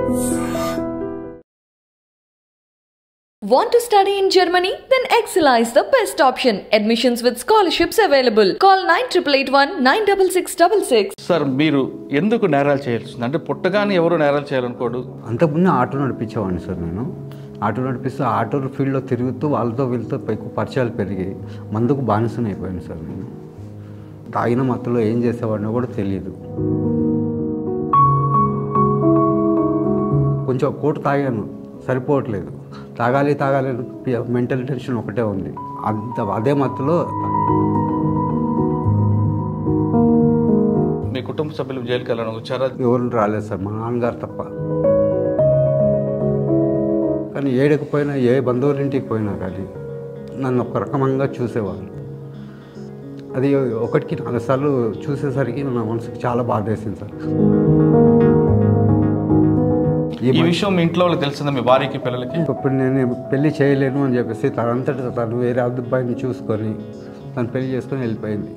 Want to study in Germany? Then Excella is the best option. Admissions with scholarships available. Call 9881 96666. Sir మీరు ఎందుకు నేరాలు చేయాల్సి వస్తుంది? అంటే పుట్టగానే ఎవరు నేరాలు చేయాలనుకోడు అంతకుముందు ఆటో నడిపించేవాడిని సార్ నేను ఆటో నడిపిస్తూ ఆటో ఫీల్డ్లో తిరుగుతూ వాళ్ళతో వీళ్ళతో ఎక్కువ పరిచయాలు పెరిగాయి మందుకు బానిసన అయిపోయాను సార్ నేను తాగిన మత్తులో ఏం చేసేవాడినో కూడా తెలియదు కొంచెం కోట తాగాను సరిపోవట్లేదు తాగాలి తాగాలి మెంటల్ టెన్షన్ ఒకటే ఉంది అంత అదే మత్తులో మీ కుటుంబ సభ్యులు జైలుకి వెళ్ళడానికి వచ్చారా ఎవరు రాలేదు సార్ మా నాన్నగారు తప్ప కానీ ఏడకపోయినా ఏ బంధువుల ఇంటికి పోయినా కానీ నన్ను ఒక రకంగా చూసేవాళ్ళు అది ఒకటికి నాలుగు సార్లు చూసేసరికి నా మనసుకి చాలా బాధ వేసింది సార్ ఈ ఈ విషయం మీ ఇంట్లో వాళ్ళకి తెలిసిందా మీ భార్యకి పిల్లలకి ఇప్పుడు నేను పెళ్లి చేయలేను అని చెప్పేసి తనంతటి తను వేరే అబ్బాయిని చూసుకొని తను పెళ్లి చేసుకొని వెళ్ళిపోయింది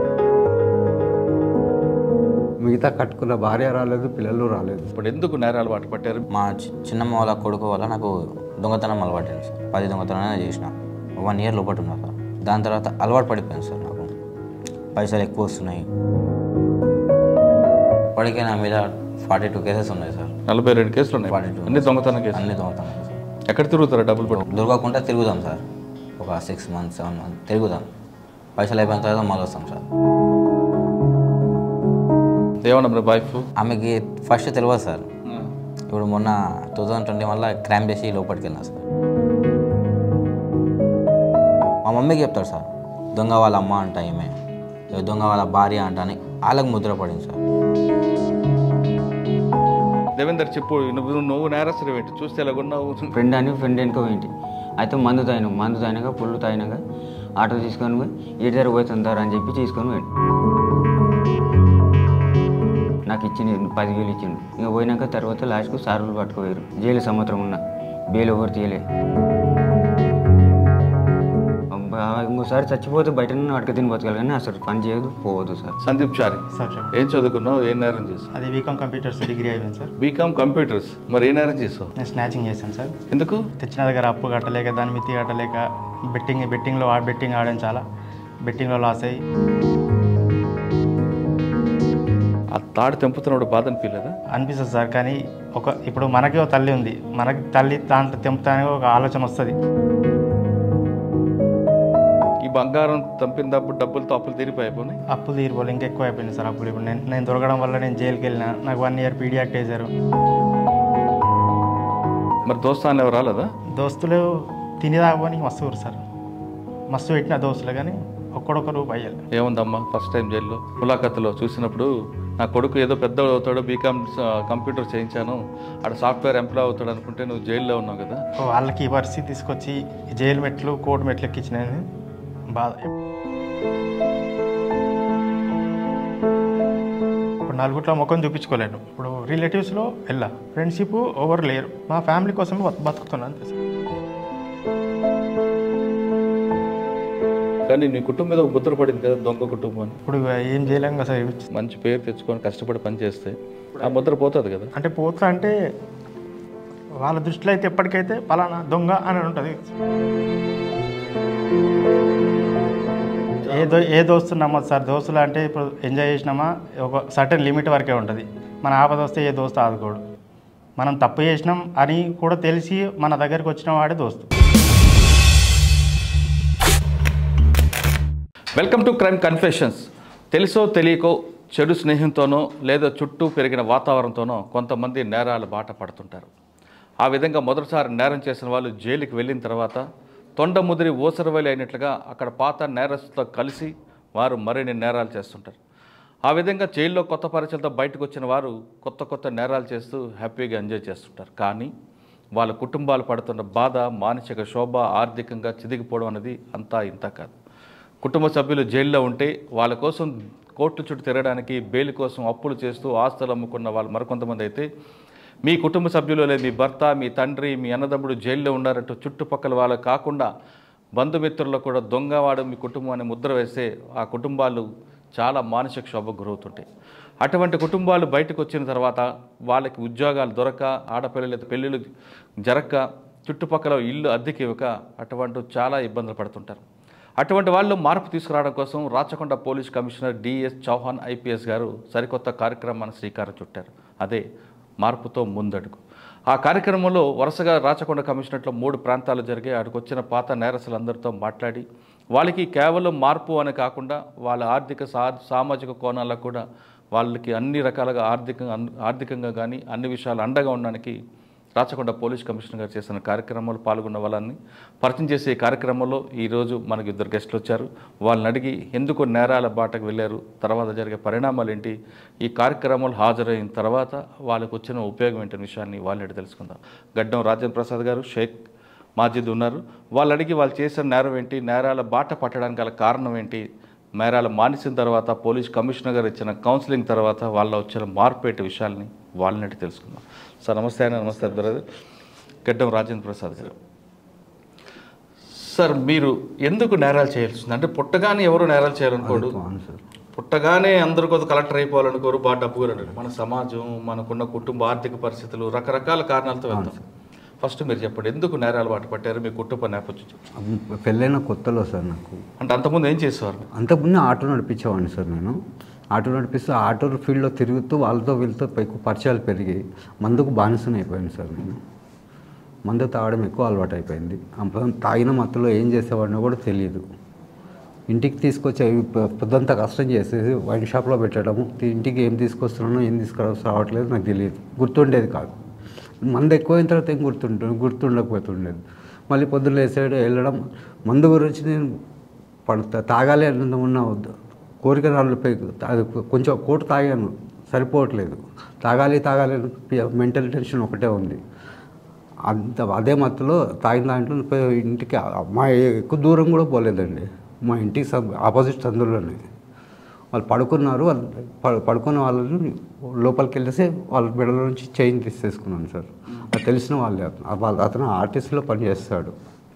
మిగతా కట్టుకున్న భార్య రాలేదు పిల్లలు రాలేదు ఇప్పుడు ఎందుకు నేరాలు బాట పట్టారు మా చి- చిన్నమ్మ వాళ్ళ కొడుకు వల్ల నాకు దొంగతనం అలవాటైంది సార్ పది దొంగతనం చేసిన వన్ ఇయర్ లోపల ఉన్నా సార్ దాని తర్వాత అలవాటు పడిపోయింది సార్ నాకు పైసలు ఎక్కువ వస్తున్నాయి ఇప్పటికే నా మీద ఫార్టీ టూ కేసెస్ ఉన్నాయి సార్ నలభై రెండు కేసులు ఉన్నాయి ఫార్టీ టూ అన్ని దొంగతనం కేసులు అన్ని దొంగతనం సార్ ఎక్కడ తిరుగుతారా డబ్బులు పట్టు దొరకకుండా తిరుగుదాం సార్ ఒక సిక్స్ మంత్స్ సెవెన్ మంత్స్ తిరుగుదాం పైసలు అయిపోయిన తర్వాత మళ్ళీ వస్తాం సార్ ఏమన్నా మరి వైఫ్ ఆమెకి ఫస్ట్ తెలియదు సార్ ఇప్పుడు మొన్న టూ థౌజండ్ ట్వంటీ వల్ల క్రైమ్ చేసి లోపలికి వెళ్ళినా సార్ మా మమ్మీకి చెప్తాడు సార్ దొంగ వాళ్ళ అమ్మ అంట ఈమె ఏ దొంగ వాళ్ళ భార్య అంట అని వాళ్ళకి ముద్ర పడింది సార్ దేవేందర్ చెప్పు నువ్వు నువ్వు నేరస్తులు ఏంటి చూస్తే ఎలాగున్నావు ఫ్రెండ్ అని ఫ్రెండ్ వెనుక పోయింటి అయితే మందు తాగినాం మందు తాగినాక పుల్లు తాగినాక ఆటో తీసుకొని పోయి ఇటు దగ్గర పోతుంటారు అని చెప్పి తీసుకొని పోయిండు నాకు ఇచ్చింది పదివేలు ఇచ్చిండు ఇంకా పోయినాక తర్వాత లాస్ట్కు సార్లు పట్టుకుపోయారు జైలు సంవత్సరం ఉన్న బెయిల్ ఎవరు తీయలే అబ్బా, ఇంకోసారి చచ్చిపోతే బయట అడక తిని బతకాలి కానీ అసలు పని చేయదు పోవద్దు సార్ సందీప్ చారి సార్ చెప్పండి. ఏం చదువుకున్నావు ఏం నేరం చేసావు అది బీకామ్ కంప్యూటర్స్ డిగ్రీ అయిపోయింది సార్ బీకామ్ కంప్యూటర్స్ మరి ఏ నేరం చేసావు నేను స్నాచింగ్ చేశాను సార్ ఎందుకు తెచ్చిన దగ్గర అప్పు కట్టలేక దాని మితి కట్టలేక బెట్టింగ్ బెట్టింగ్లో ఆ బెట్టింగ్ ఆడాను చాలా బెట్టింగ్లో లాస్ అయ్యి ఆ తాడు తెంపుతున్నప్పుడు బాధ అనిపించలేదా అనిపిస్తుంది సార్ కానీ ఒక ఇప్పుడు మనకి ఒక తల్లి ఉంది మనకి తల్లి దాంట్లో తెంపుతానికి ఒక ఆలోచన వస్తుంది ఈ బంగారం తంపినప్పుడు డబ్బులతో అప్పులు తీరిపోయిపోయి అప్పులు తీరిపోలే ఇంకా ఎక్కువ అయిపోయింది సార్ అప్పులు ఇప్పుడు నేను నేను దొరకడం వల్ల నేను జైలుకి వెళ్ళిన నాకు వన్ ఇయర్ పీడీ యాక్ట్ వేశారు మరి దోస్తాను ఎవరు రాలేదా దోస్తులు తిని తాగడానికి మస్తు ఊరు సార్ మస్తు పెట్టిన దోస్తులు కానీ ఒక్కడొక్కరు అయ్యాలి ఏముందమ్మా ఫస్ట్ టైం జైల్లో ములాఖత్తులో చూసినప్పుడు నా కొడుకు ఏదో పెద్ద అవుతాడో బీకామ్ కంప్యూటర్ చేయించాను ఆడ సాఫ్ట్వేర్ ఎంప్లాయ్ అవుతాడు అనుకుంటే నువ్వు జైల్లో ఉన్నావు కదా వాళ్ళకి ఈ పరిస్థితి తీసుకొచ్చి జైలు మెట్లు కోర్టు మెట్లు ఎక్కించినది బాధ ఇప్పుడు నలుగురిలో ముఖం చూపించుకోలేను ఇప్పుడు రిలేటివ్స్లో వెళ్ళా ఫ్రెండ్షిప్ ఎవరు లేరు మా ఫ్యామిలీ కోసమే బతు- బతుకుతున్నాను అంతే సార్. కానీ నీ కుటుంబం మీద ఒక ముద్ర పడింది కదా దొంగ కుటుంబం అని ఇప్పుడు ఏం చేయలేం కదా సార్ మంచి పేరు తెచ్చుకొని కష్టపడి పని చేస్తే ఆ ముద్ర పోతుంది కదా అంటే పోతా అంటే వాళ్ళ దృష్టిలో అయితే ఎప్పటికైతే పలానా దొంగ అని ఉంటుంది ఏ దో ఏ దోస్తు నమ్మదు సార్ దోస్తులు అంటే ఇప్పుడు ఎంజాయ్ చేసినామా ఒక సర్టెన్ లిమిట్ వరకే ఉంటుంది మన ఆపద వస్తే ఏ దోస్తు ఆదుకోడు మనం తప్పు చేసినాం అని కూడా తెలిసి మన దగ్గరికి వచ్చిన వాడే దోస్తు వెల్కమ్ టు క్రైమ్ కన్ఫెషన్స్ తెలుసో తెలియకో చెడు స్నేహంతోనో లేదా చుట్టూ పెరిగిన వాతావరణంతోనో కొంతమంది నేరాల బాట పడుతుంటారు ఆ విధంగా మొదటిసారి నేరం చేసిన వాళ్ళు జైలుకి వెళ్ళిన తర్వాత తొండ ముదిరి ఓసరవలి అయినట్లుగా అక్కడ పాత నేరస్తులతో కలిసి వారు మరిన్ని నేరాలు చేస్తుంటారు ఆ విధంగా జైల్లో కొత్త పరిచయాలతో బయటకు వచ్చిన వారు కొత్త కొత్త నేరాలు చేస్తూ హ్యాపీగా ఎంజాయ్ చేస్తుంటారు కానీ వాళ్ళ కుటుంబాలు పడుతున్న బాధ మానసిక శోభ ఆర్థికంగా చిదిగిపోవడం అనేది అంతా ఇంత కాదు కుటుంబ సభ్యులు జైల్లో ఉంటే వాళ్ళ కోసం కోర్టు చుట్టూ తిరగడానికి బెయిల్ కోసం అప్పులు చేస్తూ ఆస్తులు అమ్ముకున్న వాళ్ళు మరికొంతమంది అయితే మీ కుటుంబ సభ్యులు లేదా మీ భర్త మీ తండ్రి మీ అన్నదమ్ముడు జైల్లో ఉన్నారంటూ చుట్టుపక్కల వాళ్ళు కాకుండా బంధుమిత్రుల్లో కూడా దొంగవాడు మీ కుటుంబాన్ని ముద్ర వేస్తే ఆ కుటుంబాలు చాలా మానసిక శోభకు గురవుతుంటాయి అటువంటి కుటుంబాలు బయటకు వచ్చిన తర్వాత వాళ్ళకి ఉద్యోగాలు దొరక ఆడపిల్లలైతే పెళ్ళిళ్ళు జరక్క చుట్టుపక్కల ఇల్లు అద్దెకి ఇవ్వక అటువంటి చాలా ఇబ్బందులు పడుతుంటారు అటువంటి వాళ్ళు మార్పు తీసుకురావడం కోసం Rachakonda police commissioner DS Chauhan IPS గారు సరికొత్త కార్యక్రమాన్ని శ్రీకారం చుట్టారు అదే మార్పుతో ముందడుగు ఆ కార్యక్రమంలో వరుసగా రాచకొండ కమిషనరేట్లో మూడు ప్రాంతాలు జరిగాయి అక్కడికి వచ్చిన పాత నేరస్తులందరితో మాట్లాడి వాళ్ళకి కేవలం మార్పు అని కాకుండా వాళ్ళ ఆర్థిక సా సామాజిక కోణాల్లో కూడా వాళ్ళకి అన్ని రకాలుగా ఆర్థికంగా ఆర్థికంగా కానీ అన్ని విషయాలు అండగా ఉండడానికి రాచకొండ పోలీస్ కమిషనర్ గారు చేసిన కార్యక్రమంలో పాల్గొన్న వాళ్ళని పరిచయం చేసే ఈ కార్యక్రమంలో ఈరోజు మనకి ఇద్దరు గెస్టులు వచ్చారు వాళ్ళని అడిగి ఎందుకు నేరాల బాటకు వెళ్ళారు తర్వాత జరిగే పరిణామాలు ఏంటి ఈ కార్యక్రమంలో హాజరైన తర్వాత వాళ్ళకు వచ్చిన ఉపయోగం ఏంటి అనే విషయాన్ని వాళ్ళని అడిగి తెలుసుకుందాం గడ్డం రాజేంద్ర ప్రసాద్ గారు షేక్ మాజిద్ ఉన్నారు వాళ్ళు అడిగి వాళ్ళు చేసిన నేరం ఏంటి నేరాల బాట పట్టడానికి గల కారణం ఏంటి నేరాలు మానేసిన తర్వాత పోలీస్ కమిషనర్ గారు ఇచ్చిన కౌన్సిలింగ్ తర్వాత వాళ్ళ వచ్చిన మార్పేట విషయాల్ని వాళ్ళని అడిగి తెలుసుకుందాం సార్ నమస్తే అన్న నమస్తే బ్రదర్ గడ్డం రాజేంద్ర ప్రసాద్ గారు సార్ మీరు ఎందుకు నేరాలు చేయాల్సి ఉంది అంటే పుట్టగానే ఎవరు నేరాలు చేయాలనుకోడు అవును సార్ పుట్టగానే అందరూ కొద్ది కలెక్టర్ అయిపోవాలనుకోరు బాగా డబ్బు కూడా అంటారు. మన సమాజం మనకున్న కుటుంబ ఆర్థిక పరిస్థితులు రకరకాల కారణాలతో వెళ్తాం ఫస్ట్ మీరు చెప్పండి ఎందుకు నేరాలు బాట పట్టారు మీ కుటుంబ నేపథ్యం చెప్పండి. పెళ్ళైన కొత్తలో సార్ నాకు అంటే అంతకుముందు ఏం చేసేవారు అంతకుముందు ఆటో నడిపించేవాడిని సార్ నేను ఆటో నడిపిస్తూ ఆటో ఫీల్డ్లో తిరుగుతూ వాళ్ళతో వీళ్ళతో ఎక్కువ పరిచయాలు పెరిగి మందుకు బానిసన అయిపోయాను సార్ నేను మందు తాగడం ఎక్కువ అలవాటు అయిపోయింది అప్పుడు తాగిన మత్తులో ఏం చేసేవాడినో కూడా తెలియదు ఇంటికి తీసుకొచ్చి అవి పొ- పొద్దంతా కష్టం చేసేసి వైన్ షాప్లో పెట్టడము తి- ఇంటికి ఏం తీసుకొస్తున్నానో ఏం తీసుకురావట్లేదు నాకు తెలియదు గుర్తుండేది కాదు మందు ఎక్కువైన తర్వాత ఏం గుర్తుంటుంది గుర్తుండకపోతుండేది మళ్ళీ పొద్దున్న వేసాడు వెళ్ళడం మందు గురించి నేను పడు తాగాలి అన్న ఉన్న కోరిక నాలుగుపై అది కొంచెం కోట తాగాను సరిపోవట్లేదు తాగాలి తాగాలి మెంటల్ టెన్షన్ ఒకటే ఉంది అంత అదే మత్తులో తాగిన దాంట్లో పోయి ఇంటికి మా ఎక్కువ దూరం కూడా పోలేదండి మా ఇంటికి సబ్ ఆపోజిట్ సందులోనే వాళ్ళు పడుకున్నారు వాళ్ళు ప- పడుకున్న వాళ్ళని లోపలికి వెళ్ళేసి వాళ్ళ బిడల నుంచి చైన్ తీసేసుకున్నాను సార్ అది తెలిసిన వాళ్ళే అతను వాళ్ళ అతను ఆర్టిస్ట్లో పనిచేస్తాడు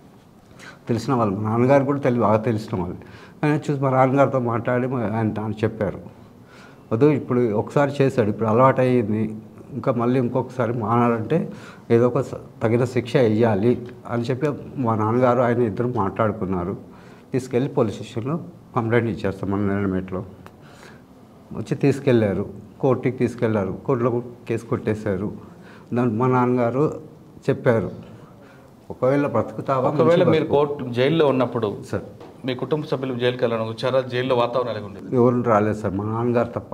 తెలిసిన వాళ్ళు మా నాన్నగారు కూడా తెలియ బాగా తెలిసిన వాళ్ళు ఆయన చూసి మా నాన్నగారితో మాట్లాడి మా- ఆయన ఆయన చెప్పారు వద్దు ఇప్పుడు ఒకసారి చేశాడు ఇప్పుడు అలవాటు అయ్యింది ఇంకా మళ్ళీ ఇంకొకసారి మానాలంటే ఏదో ఒక స- తగిన శిక్ష వేయాలి అని చెప్పి మా నాన్నగారు ఆయన ఇద్దరు మాట్లాడుకున్నారు తీసుకెళ్ళి పోలీస్ స్టేషన్లో కంప్లైంట్ ఇచ్చేస్తాం మన నిలమేట్లో వచ్చి తీసుకెళ్ళారు కోర్టుకి తీసుకెళ్లారు కోర్టులో కేసు కొట్టేశారు దాని మా నాన్నగారు చెప్పారు ఒకవేళ బ్రతుకుతావా ఒకవేళ మంచి మీరు కోర్టు జైల్లో ఉన్నప్పుడు సార్ మీ కుటుంబ సభ్యులు జైలుకి వెళ్ళాలని వచ్చారా జైల్లో వాతావరణం ఎలా ఉండేది ఎవరు రాలేదు సార్ మా నాన్నగారు తప్ప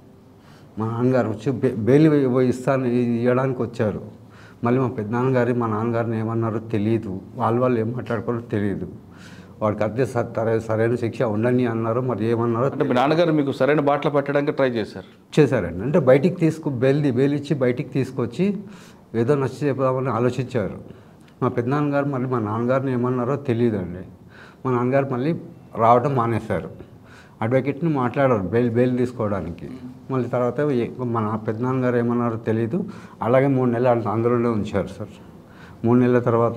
మా నాన్నగారు వచ్చి బె- బెయిల్ ఇవ్వ- ఇవ్వ- ఇస్తాను ఇవ్వడానికి వచ్చారు మళ్ళీ మా పెద్దనాన్నగారి మా నాన్నగారిని ఏమన్నారో తెలియదు వాళ్ళ వాళ్ళు ఏం మాట్లాడుకోరో తెలియదు వాడికి అదే స- తర- సరైన శిక్ష ఉండని అన్నారు మరి ఏమన్నారో అంటే మీ నాన్నగారు మీకు సరైన బాటలు పెట్టడానికి ట్రై చేశారు చేశారండి అంటే బయటికి తీసుకు బెయిల్ బెయిల్ ఇచ్చి బయటికి తీసుకొచ్చి ఏదో నచ్చ చెప్దామని ఆలోచించారు మా పెద్దనాన్నగారు మళ్ళీ మా నాన్నగారిని ఏమన్నారో తెలియదండి మా నాన్నగారు మళ్ళీ రావడం మానేశారు అడ్వకేట్ని మాట్లాడారు బెయిల్ బెయిల్ తీసుకోవడానికి మళ్ళీ తర్వాత ఏ- మా నా పెద్దనాన్నగారు ఏమన్నారో తెలియదు అలాగే మూడు నెలలు అందులోనే ఉంచారు సార్ మూడు నెలల తర్వాత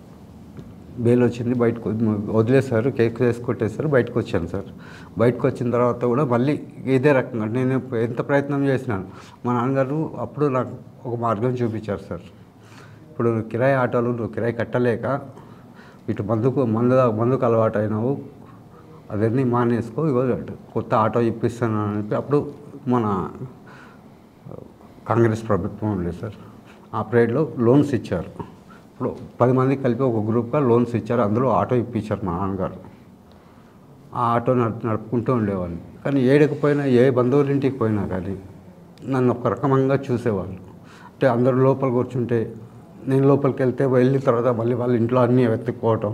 బెయిల్ వచ్చింది బయటకు వదిలేశారు కేక్ వేసి కొట్టేశారు బయటకు వచ్చాను సార్ బయటకు వచ్చిన తర్వాత కూడా మళ్ళీ ఇదే రకంగా నేను ఎంత ప్రయత్నం చేసినాను మా నాన్నగారు అప్పుడు నాకు ఒక మార్గం చూపించారు సార్ ఇప్పుడు నువ్వు కిరాయి ఆటోలు నువ్వు కిరాయి కట్టలేక ఇటు మందుకు మందు మందుకు అలవాటు అయినావు అవన్నీ మానేసుకో ఇగో కొత్త ఆటో ఇప్పిస్తాను అని చెప్పి అప్పుడు మన కాంగ్రెస్ ప్రభుత్వం ఉండే సార్ ఆ పీరియడ్లో లోన్స్ ఇచ్చారు ఇప్పుడు పది మంది కలిపి ఒక గ్రూప్గా లోన్స్ ఇచ్చారు అందులో ఆటో ఇప్పించారు మా నాన్నగారు ఆ ఆటో నడు నడుపుకుంటూ ఉండేవాడిని కానీ ఏడకి పోయినా ఏ బంధువుల ఇంటికి పోయినా కానీ నన్ను ఒక రకంగా చూసేవాళ్ళు అంటే అందరూ లోపల కూర్చుంటే నేను లోపలికి వెళ్తే వెళ్ళిన తర్వాత మళ్ళీ వాళ్ళ ఇంట్లో అన్నీ వెతుక్కోవటం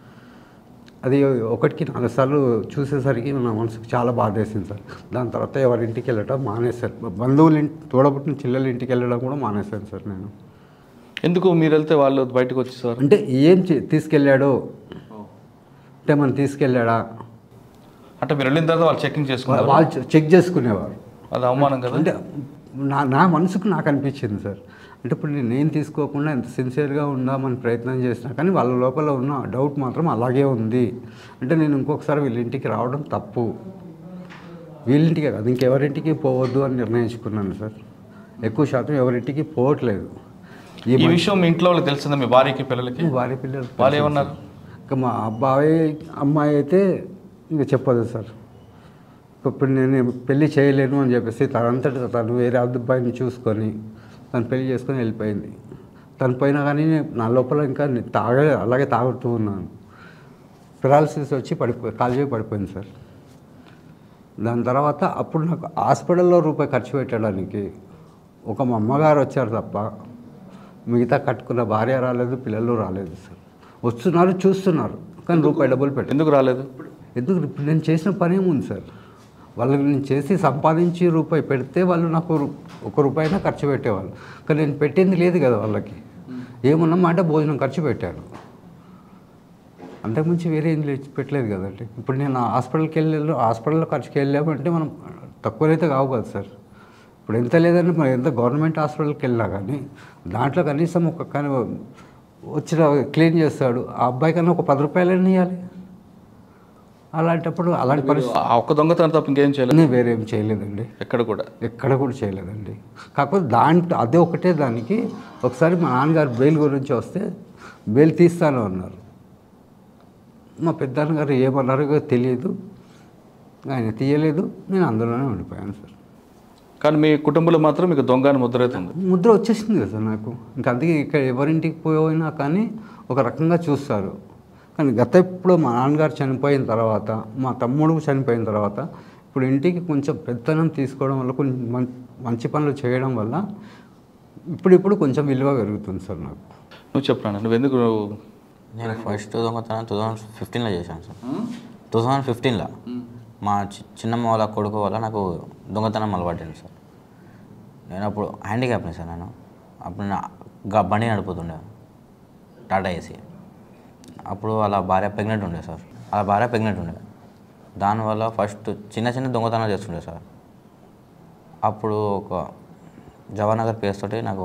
అది ఒకటికి నాలుగు సార్లు చూసేసరికి నా మనసుకు చాలా బాధేసింది సార్ దాని తర్వాత ఎవరి ఇంటికి వెళ్ళటం మానేశారు బంధువుల ఇంటి తోడబుట్టిన చెల్లెల ఇంటికి వెళ్ళడం కూడా మానేశాను సార్ నేను ఎందుకు మీరు వెళ్తే వాళ్ళు బయటకు వచ్చేసారు అంటే ఏం చే- తీసుకెళ్ళాడో అంటే మనం తీసుకెళ్ళాడా అంటే మీరు వెళ్ళిన తర్వాత వాళ్ళు చెకింగ్ చేసుకున్నారు వాళ్ళు చె- చెక్ చేసుకునేవారు అది అవమానం కదా అంటే నా నా మనసుకు నాకు అనిపించింది సార్ అంటే ఇప్పుడు నేను ఏం తీసుకోకుండా ఎంత సిన్సియర్గా ఉందామని ప్రయత్నం చేసినా కానీ వాళ్ళ లోపల ఉన్న డౌట్ మాత్రం అలాగే ఉంది అంటే నేను ఇంకొకసారి వీళ్ళ ఇంటికి రావడం తప్పు వీళ్ళింటికే కాదు ఇంకెవరింటికి పోవద్దు అని నిర్ణయించుకున్నాను సార్ ఎక్కువ శాతం ఎవరింటికి పోవట్లేదు ఈ ఈ విషయం మీ ఇంట్లో వాళ్ళకి తెలిసిందా మీ భార్యకి పిల్లలకి భార్య పిల్లలు వాళ్ళు ఏమన్నారు ఇంకా మా అబ్బాయి అమ్మాయి అయితే ఇంకా చెప్పదు సార్ ఇప్పుడు నేను పెళ్లి చేయలేను అని చెప్పేసి తనంతట తను వేరే అబ్బాయిని చూసుకొని తను పెళ్లి చేసుకొని వెళ్ళిపోయింది తను పోయినా కానీ నా లోపల ఇంకా నేను తాగే అలాగే తాగుతూ ఉన్నాను పెరాలసిస్ వచ్చి పడిపో కాలు పడిపోయింది సార్ దాని తర్వాత అప్పుడు నాకు హాస్పిటల్లో రూపాయి ఖర్చు పెట్టడానికి ఒక మా అమ్మగారు వచ్చారు తప్ప మిగతా కట్టుకున్న భార్య రాలేదు పిల్లలు రాలేదు సార్ వస్తున్నారు చూస్తున్నారు కానీ రూపాయి డబ్బులు పెట్టారు ఎందుకు రాలేదు ఎందుకు ఇప్పుడు నేను చేసిన పని ఏముంది సార్ వాళ్ళకి నేను చేసి సంపాదించి రూపాయి పెడితే వాళ్ళు నాకు రు- ఒక రూపాయినా ఖర్చు పెట్టేవాళ్ళు కానీ నేను పెట్టింది లేదు కదా వాళ్ళకి ఏమన్నా మాట భోజనం ఖర్చు పెట్టాను అంతకుమించి వేరే ఏం లేదు- పెట్టలేదు కదండి ఇప్పుడు నేను హాస్పిటల్కి వెళ్ళి హాస్పిటల్లో ఖర్చుకి వెళ్ళామంటే మనం తక్కువనైతే కావు కదా సార్ ఇప్పుడు ఎంత లేదని మనం ఎంత గవర్నమెంట్ హాస్పిటల్కి వెళ్ళినా కానీ దాంట్లో కనీసం ఒక కానీ వచ్చిన క్లీన్ చేస్తాడు ఆ అబ్బాయి కన్నా ఒక పది రూపాయలైనా ఇవ్వాలి అలాంటప్పుడు అలాంటి పరిస్థితి ఆ ఒక్క దొంగతనం తప్ప ఇంకేం చేయలేదు నేను వేరే ఏం చేయలేదండి ఎక్కడ కూడా ఎక్కడ కూడా చేయలేదండి కాకపోతే దాంట్లో అదే ఒకటే దానికి ఒకసారి మా నాన్నగారు బెయిల్ గురించి వస్తే బెయిల్ తీస్తాను అన్నారు మా పెద్దన్నగారు ఏమన్నారో కూడా తెలియదు ఆయన తీయలేదు నేను అందులోనే ఉండిపోయాను సార్ కానీ మీ కుటుంబంలో మాత్రం మీకు దొంగ అని ముద్ర అవుతుంది ముద్ర వచ్చేసింది కదా సార్ నాకు ఇంకా అందుకే ఇక్కడ ఎవరింటికి పోయినా కానీ ఒక రకంగా చూస్తారు కానీ గత ఇప్పుడు మా నాన్నగారు చనిపోయిన తర్వాత మా తమ్ముడు చనిపోయిన తర్వాత ఇప్పుడు ఇంటికి కొంచెం పెత్తనం తీసుకోవడం వల్ల కొంచెం మం- మంచి పనులు చేయడం వల్ల ఇప్పుడిప్పుడు కొంచెం విలువ పెరుగుతుంది సార్ నాకు నువ్వు చెప్పరా నువ్వు ఎందుకు నేను ఫస్ట్ దొంగతనం టూ థౌజండ్ ఫిఫ్టీన్లో చేశాను సార్ టూ థౌజండ్ ఫిఫ్టీన్లో మా చి- చిన్నమ్మ వాళ్ళ కొడుకు వల్ల నాకు దొంగతనం అలవాటైంది సార్ నేను అప్పుడు హ్యాండిక్యాప్ని సార్ నేను అప్పుడు నేను గా బండి నడుపుతుండే టాటా ఏసీ అప్పుడు వాళ్ళ భార్య ప్రెగ్నెంట్ ఉండే సార్ వాళ్ళ భార్య ప్రెగ్నెంట్ ఉండే దానివల్ల ఫస్ట్ చిన్న చిన్న దొంగతనాలు చేస్తుండే సార్ అప్పుడు ఒక జవహర్నగర్ ప్లేస్ తోటి నాకు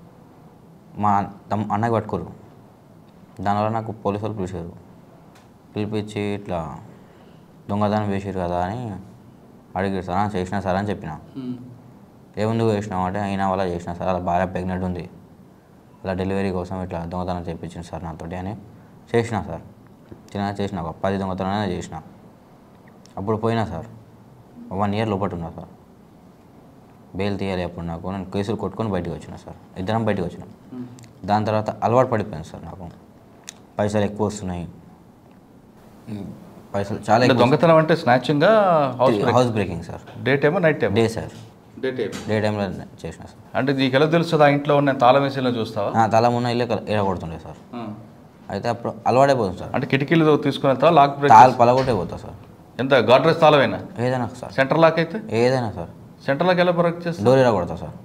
మా తమ్ అన్నకి పట్టుకోరు దానివల్ల నాకు పోలీసు వాళ్ళు పిలిచారు పిలిపించి ఇట్లా దొంగతనం వేసారు కదా అని అడిగారు సార్ "ఆ, చేసినా సార్ అని చెప్పిన ఏముందుకు చేసినావు అంటే అయినా వల్ల చేసిన సార్ అలా భార్య ప్రెగ్నెంట్ ఉంది అలా డెలివరీ కోసం ఇట్లా దొంగతనం చేయించింది సార్ నాతోటి అని చేసిన సార్ చిన్న చేసిన ఒక పది దొంగతనం చేసిన అప్పుడు పోయినా సార్ వన్ ఇయర్ లోపల ఉన్నా సార్ బెయిల్ తీయాలి అప్పుడు నాకు నేను కేసులు కొట్టుకొని బయటకు వచ్చిన సార్ ఇద్దరం బయటకు వచ్చినాం దాని తర్వాత అలవాటు పడిపోయింది సార్ నాకు పైసలు ఎక్కువ వస్తున్నాయి ఉమ్, పైసలు చాలా అంటే ఎక్కువ దొంగతనం అంటే snatching house house breaking sir day టైమా night time day sir day time day టైంలో చేసిన సార్ అంటే నీకు ఎలా తెలుస్తుంది ఆ ఇంట్లో ఉన్న తాళం వేసేలా చూస్తావా ఆ, తల మున్న ఇల్లు ఎరగొడుతుండే సార్ అయితే అప్పుడు అలవాటైపోతుంది సార్ అంటే కిటికీలు తీసుకుని వెళ్తావా లాక్ బ్రేక్ తాళ పలగొట్టే పోతా సార్ ఎంత గాడ్రేజ్ తాళమైనా ఏదైనా సార్ సెంటర్ లాక్ అయితే ఏదైనా సార్ సెంటర్ లాక్ ఎలా బ్రేక్ చేస్తా డోర్ ఎరగొడతా సార్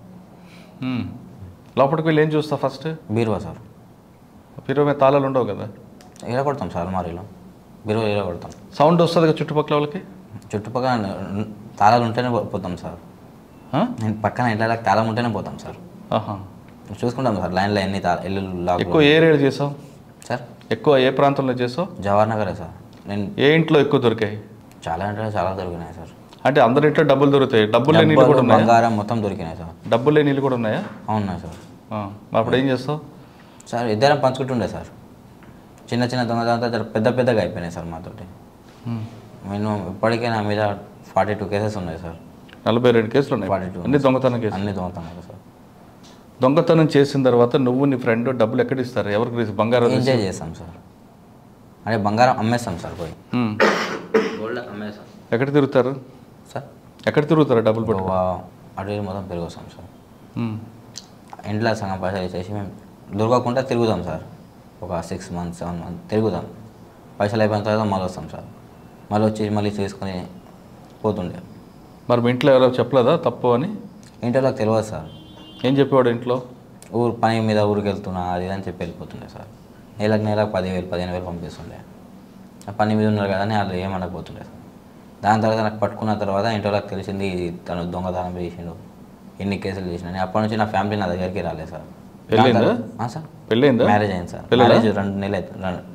లోపలికి వెళ్ళి ఏం చూస్తా ఫస్ట్ బీరువా సార్ పీరో మీద తాళాలు ఉండవు కదా ఎరగొడతాం సార్ అల్మారీలో బీరువా ఎరగొడతాం సౌండ్ వస్తుంది కదా చుట్టుపక్కల వాళ్ళకి చుట్టుపక్కల తాళాలు ఉంటేనే పో- పోతాం సార్ ఆ? నేను పక్కన ఇళ్ళ తాళం ఉంటేనే పోతాం సార్ ఆహా. చూసుకుంటాం సార్ లైన్లో ఎన్ని తాళ ఇల్లు లాక్ ఎక్కువ ఏ ఏరియా చేసావు సార్ ఎక్కువ ఏ ప్రాంతంలో చేసావు జవహర్ నగరే సార్ నేను ఏ ఇంట్లో ఎక్కువ దొరికాయి చాలా అంటే చాలా దొరికినాయి సార్ అంటే అందరి ఇంట్లో డబ్బులు దొరుకుతాయి డబ్బులు లేని ఇల్లు కూడా డబ్బాలు, ఉన్నాయా బంగారం మొత్తం దొరికినాయి సార్ డబ్బులు లేని ఇల్లు కూడా ఉన్నాయా అవునాయి సార్ ఆ. మరి అప్పుడు ఏం చేస్తావు సార్ ఇద్దరం పంచుకుంటుండే సార్ చిన్న చిన్న దొంగతనంతో జర పెద్ద పెద్దగా అయిపోయినాయి సార్ మాతోటి నేను ఇప్పటికే నా మీద ఫార్టీ టూ కేసెస్ ఉన్నాయి సార్ నలభై రెండు కేసులు ఉన్నాయి 42 అన్ని దొంగతనం కేసులు అన్ని దొంగతనాలు సార్ దొంగతనం చేసిన తర్వాత నువ్వు నీ ఫ్రెండ్ డబ్బులు ఎక్కడ ఇస్తారు ఎవరికి తీసి- బంగారం తీసి- ఎంజాయ్ చేస్తాం సార్ అదే బంగారం అమ్మేస్తాం సార్ పోయి ఉమ్. గోల్డ్ అమ్మేస్తాం ఎక్కడ తిరుగుతారు సార్ ఎక్కడ తిరుగుతారు డబ్బులు పట్టు గోవా అటు ఇటు మొత్తం తిరిగి వస్తాం సార్ ఉమ్. ఇంట్లో సగం పైసలు ఇచ్చేసి మేము దొరకకుండా తిరుగుతాం సార్ ఒక సిక్స్ మంత్స్ సెవెన్ మంత్ తిరుగుతాం పైసలు అయిపోయిన తర్వాత మళ్ళీ వస్తాం సార్ మళ్ళీ వచ్చి మళ్ళీ చేసుకొని పోతుండే మరి మీ ఇంట్లో ఎవరో చెప్పలేదా తప్పు అని ఇంటర్లోకి తెలియదు సార్ ఏం చెప్పేవాడు ఇంట్లో ఊరు పని మీద ఊరికి వెళ్తున్నా అది ఇది అని చెప్పి వెళ్ళిపోతుండే సార్ నెలకు నెలకు పదివేలు పదిహేను వేలు పంపిస్తుండే ఆ పని మీద ఉన్నారు కదా అని వాళ్ళు ఏమనకపోతుండే సార్ దాని తర్వాత నాకు పట్టుకున్న తర్వాత ఇంటర్లోకి తెలిసింది తను దొంగతనం చేసిండు ఎన్ని కేసులు చేసిన అప్పటి నుంచి నా ఫ్యామిలీ నా దగ్గరికి రాలేదు సార్ పెళ్ళయిందా? ఆ సార్ పెళ్ళయిందా మ్యారేజ్ అయింది సార్ పిల్లలా? మ్యారేజ్ రెండు నెలలు అవుతుంది రెండు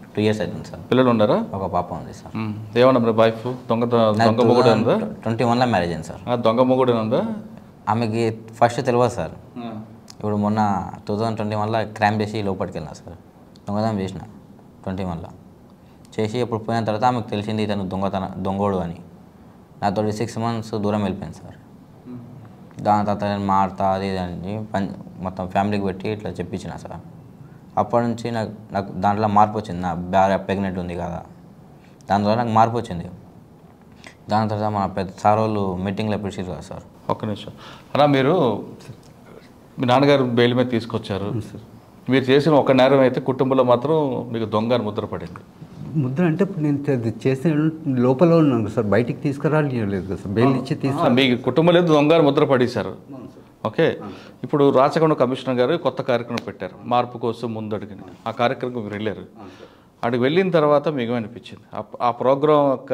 టూ ఇయర్స్ అవుతుంది సార్ పిల్లలు ఉన్నారా ఒక పాప ఉంది సార్ మ్మ్. ఏమన్నా మరి వైఫ్ దొంగ దొంగ మొగుడు ఉందా ట్వంటీ వన్లో మ్యారేజ్ అయింది సార్ ఆ, దొంగ మొగుడు ఉందా ఆమెకి ఫస్ట్ తెలియదు సార్ ఇప్పుడు మొన్న టూ థౌజండ్ ట్వంటీ వన్లో క్రైమ్ చేసి లోపలికి వెళ్ళినా సార్ దొంగతనం చేసిన ట్వంటీ వన్లో చేసి ఇప్పుడు పోయిన తర్వాత ఆమెకు తెలిసింది ఇతను దొంగతన దొంగోడు అని నాతో సిక్స్ మంత్స్ దూరం వెళ్ళిపోయింది సార్ దాని తర్వాత నేను మారుతా అది ఇది అని పని మొత్తం ఫ్యామిలీకి పెట్టి ఇట్లా చెప్పించిన సార్ అప్పటి నుంచి నాకు నాకు దాంట్లో మార్పు వచ్చింది నా భార్య ప్రెగ్నెంట్ ఉంది కదా దాని ద్వారా నాకు మార్పు వచ్చింది దాని తర్వాత మన పెద్ద సార్ వాళ్ళు మీటింగ్లో పిలిచారు కదా సార్ ఒక్క నిమిషం అలా మీరు మీ నాన్నగారు బెయిల్ మీద తీసుకొచ్చారు మీరు చేసిన ఒక నేరం అయితే కుటుంబంలో మాత్రం మీకు దొంగ అని ముద్ర పడింది ముద్ర అంటే ఇప్పుడు నేను అది చేసిన లోపల ఉన్నాను సార్ బయటికి తీసుకురాలి లేదు కదా సార్ బెయిల్ ఇచ్చి తీసుకు ఆ, మీ కుటుంబంలో దొంగ అని ముద్ర పడేశారు ఓకే ఇప్పుడు రాచకొండ కమిషనర్ గారు కొత్త కార్యక్రమం పెట్టారు మార్పు కోసం ముందడుగుని ఆ కార్యక్రమం మీరు వెళ్ళారు అక్కడికి వెళ్ళిన తర్వాత మీకు అనిపించింది ఆ- ఆ ప్రోగ్రాం యొక్క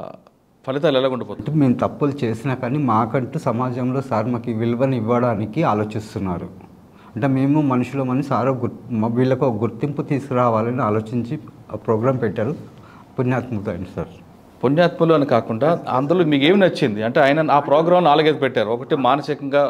ఫలితాలు ఎలా ఉండిపోతుంది అంటే మేము తప్పులు చేసినా కానీ మాకంటూ సమాజంలో సార్ మాకు ఈ విలువను ఇవ్వడానికి ఆలోచిస్తున్నారు అంటే మేము మనుషులమని సార్ గుర్ మా వీళ్ళకు ఒక గుర్తింపు తీసుకురావాలని ఆలోచించి ఆ ప్రోగ్రాం పెట్టారు పుణ్యాత్మత అయింది సార్ పుణ్యాత్ములు అని కాకుండా అందులో మీకు ఏమి నచ్చింది అంటే ఆయన ఆ ప్రోగ్రాం నాలుగైదు పెట్టారు ఒకటి మానసికంగా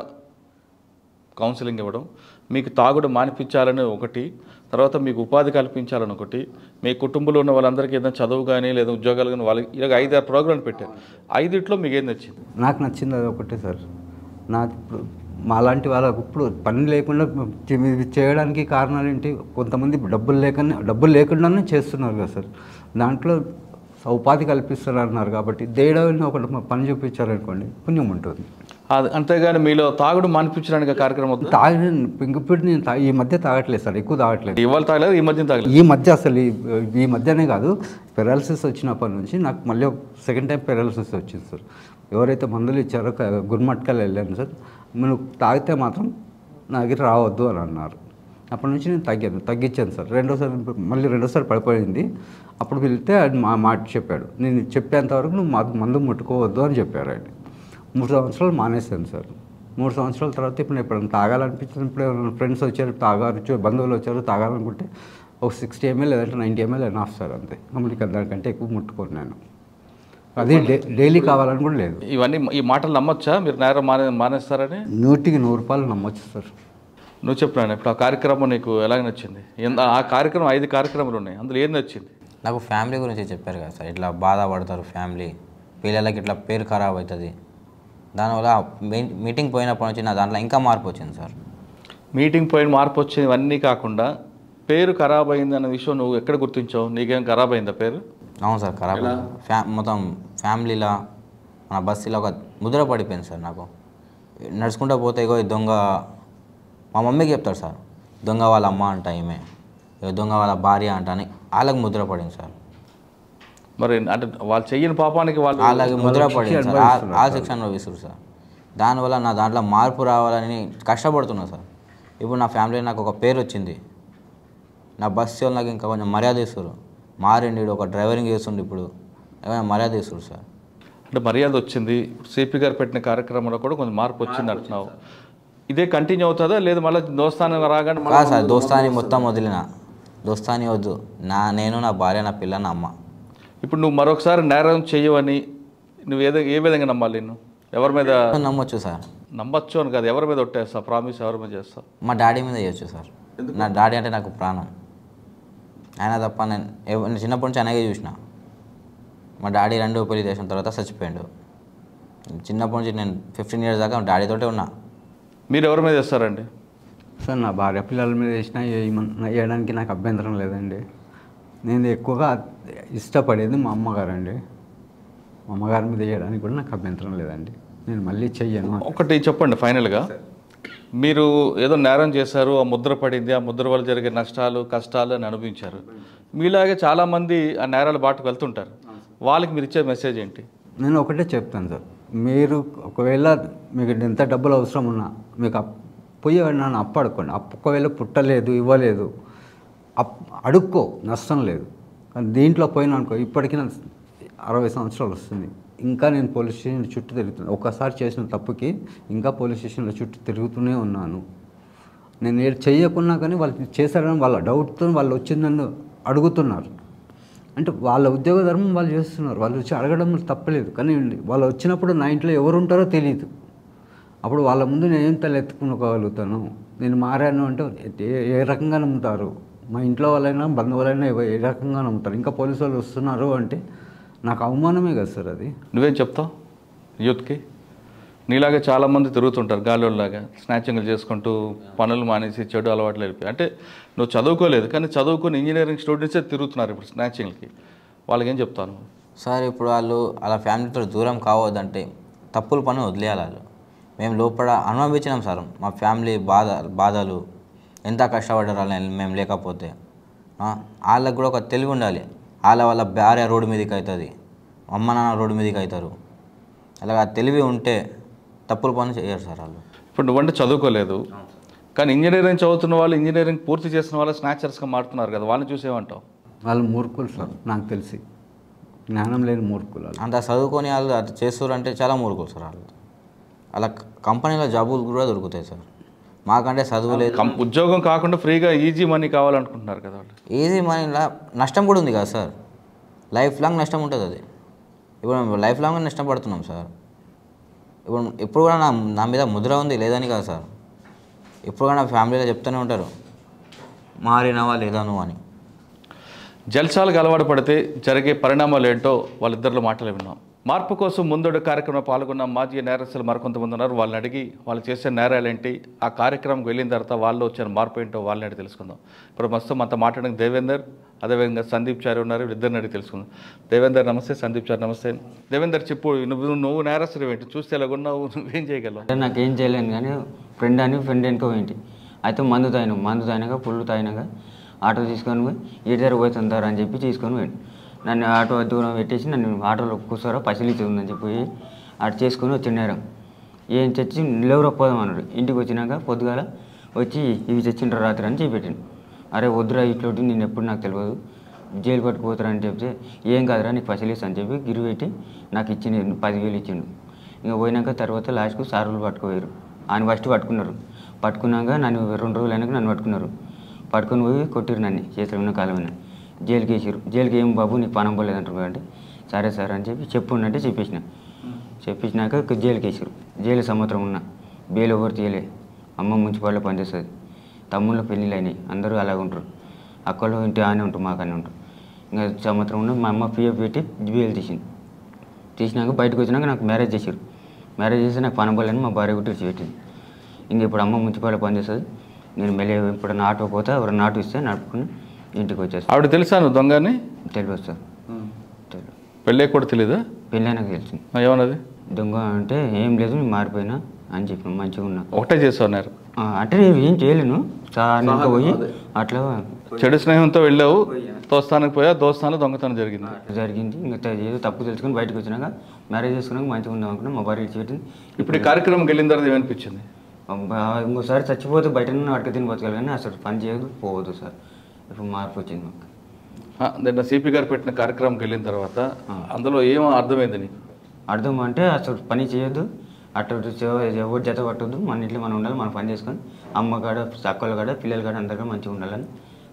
కౌన్సిలింగ్ ఇవ్వడం మీకు తాగుడు మానిపించాలని ఒకటి తర్వాత మీకు ఉపాధి కల్పించాలని ఒకటి మీ కుటుంబంలో ఉన్న వాళ్ళందరికీ ఏదైనా చదువు కానీ లేదా ఉద్యోగాలు కానీ వాళ్ళకి ఇలాగ ఐదు ఆరు ప్రోగ్రాంలు పెట్టారు ఐదిట్లో మీకు ఏం నచ్చింది నాకు నచ్చింది అది ఒకటే సార్ నాకు ఇప్పుడు మాలాంటి వాళ్ళకు ఇప్పుడు పని లేకుండా చే- ఇది చేయడానికి కారణాలు ఏంటి కొంతమంది డబ్బులు లేకనే డబ్బులు లేకుండానే చేస్తున్నారు కదా సార్ దాంట్లో ఉపాధి కల్పిస్తున్నారు అన్నారు కాబట్టి దేవుడిని ఒక పని చూపించారనుకోండి పుణ్యం ఉంటుంది అది అంతేగాని మీలో తాగుడు మానిపించడానికి కార్యక్రమం వద్దా? తాగి ఇంకప్పుడు నేను తా- ఈ మధ్య తాగట్లేదు సార్ ఎక్కువ తాగట్లేదు ఇవాళ తాగలేదు ఈ మధ్యన తాగలేదు ఈ మధ్య అసలు ఈ ఈ మధ్యనే కాదు పెరాలసిస్ వచ్చినప్పటి నుంచి నాకు మళ్ళీ సెకండ్ టైం పెరాలసిస్ వచ్చింది సార్ ఎవరైతే మందులు ఇచ్చారో క- గురుమట్కల్ వెళ్ళాను సార్ నువ్వు తాగితే మాత్రం నా దగ్గర రావద్దు అని అన్నారు అప్పటి నుంచి నేను తగ్గాను తగ్గించాను సార్ రెండోసారి మళ్ళీ రెండోసారి పడిపోయింది అప్పుడు వెళ్తే ఆయన మా మాట చెప్పాడు నేను చెప్పేంత వరకు నువ్వు మా- మందు ముట్టుకోవద్దు అని చెప్పారు ఆయన మూడు సంవత్సరాలు మానేశాను సార్ మూడు సంవత్సరాల తర్వాత ఇప్పుడు నేను ఎప్పుడైనా తాగాలనిపించింది ఇప్పుడు ఎవరైనా ఫ్రెండ్స్ వచ్చారు తాగారు బంధువులు వచ్చారు తాగాలనుకుంటే ఒక సిక్స్టీ ఎంఎల్ లేదంటే నైంటీ ఎంఎల్ అయినా సార్ అంతే మమ్మల్ని దానికంటే ఎక్కువ ముట్టుకోను నేను అది డే డైలీ కావాలని కూడా లేదు ఇవన్నీ ఈ మాటలు నమ్మొచ్చా మీరు నేరం మానే మానేస్తారని నూటికి నూరు రూపాయలు నమ్మొచ్చు సార్ నువ్వు చెప్పినాను ఇప్పుడు ఆ కార్యక్రమం నీకు ఎలాగ నచ్చింది ఎంత- ఆ కార్యక్రమం ఐదు కార్యక్రమాలు ఉన్నాయి అందులో ఏం నచ్చింది నాకు ఫ్యామిలీ గురించి చెప్పారు కదా సార్ ఇట్లా బాధపడతారు ఫ్యామిలీ పిల్లలకి ఇట్లా పేరు ఖరాబ్ అవుతుంది దానివల్ల మీ- మీటింగ్ పోయినప్పటి నుంచి నా దాంట్లో ఇంకా మార్పు వచ్చింది సార్ మీటింగ్ పోయిన మార్పు వచ్చింది ఇవన్నీ కాకుండా పేరు ఖరాబ్ అయింది అన్న విషయం నువ్వు ఎక్కడ గుర్తించావు నీకేం ఖరాబ్ అయిందా పేరు అవును సార్ ఖరాబ్ అయింది. ఫ్యా మొత్తం ఫ్యామిలీలా మన బస్సులో ఒక ముద్ర పడిపోయింది సార్ నాకు నడుచుకుంటూ పోతే ఇగో ఈ దొంగ మా మమ్మీకి చెప్తాడు సార్ దొంగ వాళ్ళ అమ్మ అంట ఈమె ఇగో దొంగ వాళ్ళ భార్య అంట అని వాళ్ళకి ముద్ర పడింది సార్ మరి అంటే వాళ్ళు చెయ్యని పాపానికి వాళ్ళు వాళ్ళకి ముద్ర శిక్ష పడింది సార్ అనుభవిస్తున్నారు ఆ శిక్ష అనుభవిస్తారు సార్ దానివల్ల నా దాంట్లో మార్పు రావాలని కష్టపడుతున్నా సార్ ఇప్పుడు నా ఫ్యామిలీ నాకు ఒక పేరు వచ్చింది నా బస్ వాళ్ళు నాకు ఇంకా కొంచెం మర్యాద ఇస్తారు మారిండి ఈడు ఒక డ్రైవరింగ్ చేస్తుండు ఇప్పుడు ఏమైనా మర్యాద ఇస్తారు సార్ అంటే మర్యాద వచ్చింది సిపి గారు పెట్టిన కార్యక్రమంలో కూడా కొంచెం మార్పు వచ్చింది అంటున్నావు ఇదే కంటిన్యూ అవుతుందా లేదు మళ్ళీ దోస్తానం రాగానే మళ్ళీ కాదు సార్ దోస్తాని మొత్తం వదిలిన దోస్తాని వద్దు నా నేను నా భార్య నా పిల్ల నా అమ్మ ఇప్పుడు నువ్వు మరొకసారి నేరం చెయ్యవని నువ్వు ఏదో ఏ విధంగా నమ్మాలి నువ్వు ఎవరి మీద నమ్మొచ్చు సార్ నమ్మచ్చు అని కాదు ఎవరి మీద ఒట్టేస్తావు ప్రామిస్ ఎవరి మీద చేస్తావు మా డాడీ మీద చేయొచ్చు సార్ నా డాడీ అంటే నాకు ప్రాణం ఆయన తప్ప నేను ఎవ- నేను చిన్నప్పటి నుంచి ఆయనగే చూసిన మా డాడీ రెండో పెళ్లి చేసిన తర్వాత చచ్చిపోయాడు చిన్నప్పటి నుంచి నేను ఫిఫ్టీన్ ఇయర్స్ దాకా మా డాడీతోటే ఉన్నా మీరు ఎవరి మీద చేస్తారండి సార్ నా భార్య పిల్లల మీద వేసినా వేయమన్- వేయడానికి నాకు అభ్యంతరం లేదండి నేను ఎక్కువగా ఇష్టపడేది మా అమ్మగారండి మా అమ్మగారి మీద వేయడానికి కూడా నాకు అభ్యంతరం లేదండి నేను మళ్ళీ చెయ్యను ఒకటి చెప్పండి ఫైనల్గా మీరు ఏదో నేరం చేశారు ఆ ముద్ర పడింది ఆ ముద్ర వల్ల జరిగే నష్టాలు కష్టాలు అని అనుభవించారు మీలాగే చాలామంది ఆ నేరాల బాటకు వెళ్తుంటారు వాళ్ళకి మీరు ఇచ్చే మెసేజ్ ఏంటి నేను ఒకటే చెప్తాను సార్ మీరు ఒకవేళ మీకు ఎంత డబ్బులు అవసరం ఉన్నా మీకు అప్ పోయి నన్ను అప్పు అడుక్కోండి అప్పు ఒకవేళ పుట్టలేదు ఇవ్వలేదు అప్ అడుక్కో నష్టం లేదు కానీ దీంట్లో పోయినా అనుకో ఇప్పటికీ నాకు అరవై సంవత్సరాలు వస్తుంది ఇంకా నేను పోలీస్ స్టేషన్ చుట్టూ తిరుగుతున్నాను ఒకసారి చేసిన తప్పుకి ఇంకా పోలీస్ స్టేషన్లో చుట్టూ తిరుగుతూనే ఉన్నాను నేను ఏది చెయ్యకున్నా కానీ వాళ్ళు చేశారని వాళ్ళ డౌట్తో వాళ్ళు వచ్చి నన్ను అడుగుతున్నారు అంటే వాళ్ళ ఉద్యోగ ధర్మం వాళ్ళు చేస్తున్నారు వాళ్ళు వచ్చి అడగడం తప్పలేదు కానీ వాళ్ళు వచ్చినప్పుడు నా ఇంట్లో ఎవరు ఉంటారో తెలియదు అప్పుడు వాళ్ళ ముందు నేను ఏం తలెత్తుకునుకోగలుగుతాను నేను మారాను అంటే ఏ- ఏ రకంగా నమ్ముతారు మా ఇంట్లో వాళ్ళైనా బంధువులైనా ఎవ- ఏ రకంగా నమ్ముతారు ఇంకా పోలీసు వాళ్ళు వస్తున్నారు అంటే నాకు అవమానమే కదా సార్ అది నువ్వేం చెప్తావు యూత్కి నీలాగా చాలామంది తిరుగుతుంటారు గాలిలాగా స్నాచింగ్లు చేసుకుంటూ పనులు మానేసి చెడు అలవాట్లు వెళ్ళిపోయి అంటే నువ్వు చదువుకోలేదు కానీ చదువుకుని ఇంజనీరింగ్ స్టూడెంట్సే తిరుగుతున్నారు ఇప్పుడు స్నాచింగ్లకి వాళ్ళకి ఏం చెప్తాను సార్ ఇప్పుడు వాళ్ళు అలా ఫ్యామిలీతో దూరం కావద్దంటే తప్పుల పని వదిలేయాలి వాళ్ళు మేము లోపల అనుభవించినాం సార్ మా ఫ్యామిలీ బాధ బాధలు ఎంత కష్టపడ్డారు వాళ్ళు మేము లేకపోతే ఆ, వాళ్ళకు కూడా ఒక తెలివి ఉండాలి వాళ్ళ వాళ్ళ భార్య రోడ్డు మీదకి అవుతుంది అమ్మ నాన్న రోడ్డు మీదకి అవుతారు అలాగా తెలివి ఉంటే తప్పుల పని చేయరు సార్ వాళ్ళు ఇప్పుడు నువ్వంటే చదువుకోలేదు కానీ ఇంజనీరింగ్ చదువుతున్న వాళ్ళు ఇంజనీరింగ్ పూర్తి చేసిన వాళ్ళు స్నాచర్స్గా మారుతున్నారు కదా వాళ్ళని చూసేమంటావు వాళ్ళు మూర్ఖులు సార్ నాకు తెలిసి జ్ఞానం లేని మూర్ఖులు వాళ్ళు అంత చదువుకొని వాళ్ళు అది చేస్తారు అంటే చాలా మూర్ఖులు సార్ వాళ్ళు అలా కంపెనీలో జాబులు కూడా దొరుకుతాయి సార్ మాకంటే చదువు లేదు కం- ఉద్యోగం కాకుండా ఫ్రీగా ఈజీ మనీ కావాలనుకుంటున్నారు కదా వాళ్ళు ఈజీ మనీలా నష్టం కూడా ఉంది కదా సార్ లైఫ్ లాంగ్ నష్టం ఉంటుంది అది ఇప్పుడు మేము లైఫ్ లాంగ్ నష్టం పడుతున్నాం సార్ ఇప్పుడు ఇప్పుడు కూడా నా నా మీద ముద్ర ఉంది లేదని కాదు సార్ ఇప్పుడు కూడా నా ఫ్యామిలీలో చెప్తూనే ఉంటారు మారినవా లేదా నువ్వు అని జల్సాలకు అలవాటు పడితే జరిగే పరిణామాలు ఏంటో వాళ్ళిద్దరిలో మాటలు విన్నాం మార్పు కోసం ముందడు కార్యక్రమంలో పాల్గొన్న మాజీ నేరస్తులు మరికొంతమంది ఉన్నారు వాళ్ళని అడిగి వాళ్ళు చేసే నేరాలేంటి ఆ కార్యక్రమంకి వెళ్ళిన తర్వాత వాళ్ళు వచ్చిన మార్పు ఏంటో వాళ్ళని అడిగి తెలుసుకుందాం ఇప్పుడు ప్రస్తుతం అంత మాట్లాడడానికి దేవేందర్ అదేవిధంగా సందీప్ చారి ఉన్నారు ఇద్దరిని అడిగి తెలుసుకుందాం దేవేందర్ నమస్తే సందీప్ చారి నమస్తే దేవేందర్ చెప్పు నువ్వు నువ్వు నేరస్తులు ఏంటి చూస్తే ఎలాగున్నావు నువ్వేం చేయగలవు అంటే నాకేం చేయలేను కానీ ఫ్రెండ్ అని ఫ్రెండ్ వెనుక పోయింటి అయితే మందు తాగినాం మందు తాగినాక పుల్లు తాగినాక ఆటో తీసుకొని పోయి ఇటు దగ్గర పోతుంటారు అని చెప్పి తీసుకొని పోయిండు నన్ను ఆటో దూరం పెట్టేసి నన్ను ఆటోలో కూర్చోరా పసిలిచ్చి ఉందని చెప్పి పోయి అటు చేసుకొని వచ్చిండారు ఏం తెచ్చి నిలవరా పోదాం అన్నాడు ఇంటికి వచ్చినాక పొద్దుగాల వచ్చి ఇవి తెచ్చిండ్రు రాత్రి అని చెప్పెట్టాను అరే వద్దురా ఇట్లోటి నేను ఎప్పుడు నాకు తెలియదు జైలు పట్టుకుపోతారా అని చెప్తే ఏం కాదురా నీకు ఫసిలిస్ అని చెప్పి గిరి పెట్టి నాకు ఇచ్చిండు పదివేలు ఇచ్చిండు ఇంకా పోయినాక తర్వాత లాస్ట్కు సార్లు పట్టుకుపోయారు ఆయన ఫస్ట్ పట్టుకున్నారు పట్టుకున్నాక నన్ను రెండు రోజులు అయినాక నన్ను పట్టుకున్నారు పట్టుకొని పోయి కొట్టిరు నన్ను చేతుల మీద కాలం మీద జైలుకి వేసారు జైలుకి ఏం బాబు నీకు పనం పోలేదంటారు అంటే సరే సార్ అని చెప్పి చెప్పు అంటే చెప్పేసిన చెప్పించినాక ఇక జైలుకి వేసారు జైలు సంవత్సరం ఉన్నా బెయిల్ ఎవరు తీయలే అమ్మ మున్సిపాల్లో పనిచేస్తుంది తమ్ముళ్ళ పెళ్ళిళ్ళు అయినాయి అందరూ అలాగే ఉంటారు అక్కలు ఇంటి ఆనే ఉంటారు మాకనే ఉంటారు ఇంకా సంవత్సరం ఉన్న మా అమ్మ పిఎఫ్ పెట్టి బెయిల్ తీసింది తీసినాక బయటకు వచ్చినాక నాకు మ్యారేజ్ చేశారు మ్యారేజ్ చేసి నాకు పనబోలేని మా భార్య గుట్టి వచ్చి పెట్టింది ఇంక ఇప్పుడు అమ్మ మున్సిపాల్లో పనిచేస్తుంది నేను మెల్లి ఇప్పుడు ఆటో పోతే ఎవరైనా ఆటో ఇస్తే నడుపుకుని ఇంటికి వచ్చేస్తాను ఆవిడ తెలుసా నువ్వు దొంగని తెలియదు సార్ తెలియదు పెళ్ళే కూడా తెలీదా పెళ్ళైనాక తెలిసింది ఆ, ఏమన్నది దొంగ అంటే ఏం లేదు నేను మారిపోయినా అని చెప్పిన మంచిగా ఉన్నా ఒకటే చేసావు నేరం ఆ, అంటే నేను ఏం చేయలేను సార్ ఇంకా పోయి అట్లా చెడు స్నేహంతో వెళ్ళావు దోస్తానికి పోయా దోస్తాను దొంగతనం జరిగింది జరిగింది ఇంకా త- ఏదో తప్పు తెలుసుకొని బయటకు వచ్చినాక మ్యారేజ్ చేసుకున్నాక మంచిగా ఉందాం అనుకున్నా మా భార్య ఇచ్చి పెట్టింది ఇప్పుడు ఈ కార్యక్రమంకి వెళ్ళిన తర్వాత ఏమనిపించింది అబ్బా, ఇంకోసారి చచ్చిపోతే బయట అడక తిని బతకాలి కానీ అసలు పని చేయదు పోవద్దు సార్ ఇప్పుడు మార్పు వచ్చింది మాకు ఆ, నిన్న సిపి గారు పెట్టిన కార్యక్రమంకి వెళ్ళిన తర్వాత అందులో ఏం అర్థమైంది నీకు అర్థం అంటే అసలు పని చేయొద్దు అటు ఇటు చే- ఎవరు జత పట్టొద్దు మన ఇంట్లో మనం ఉండాలి మనం పని చేసుకొని అమ్మ కాడ అక్కల కాడ పిల్లల కాడ అందరికీ మంచిగా ఉండాలని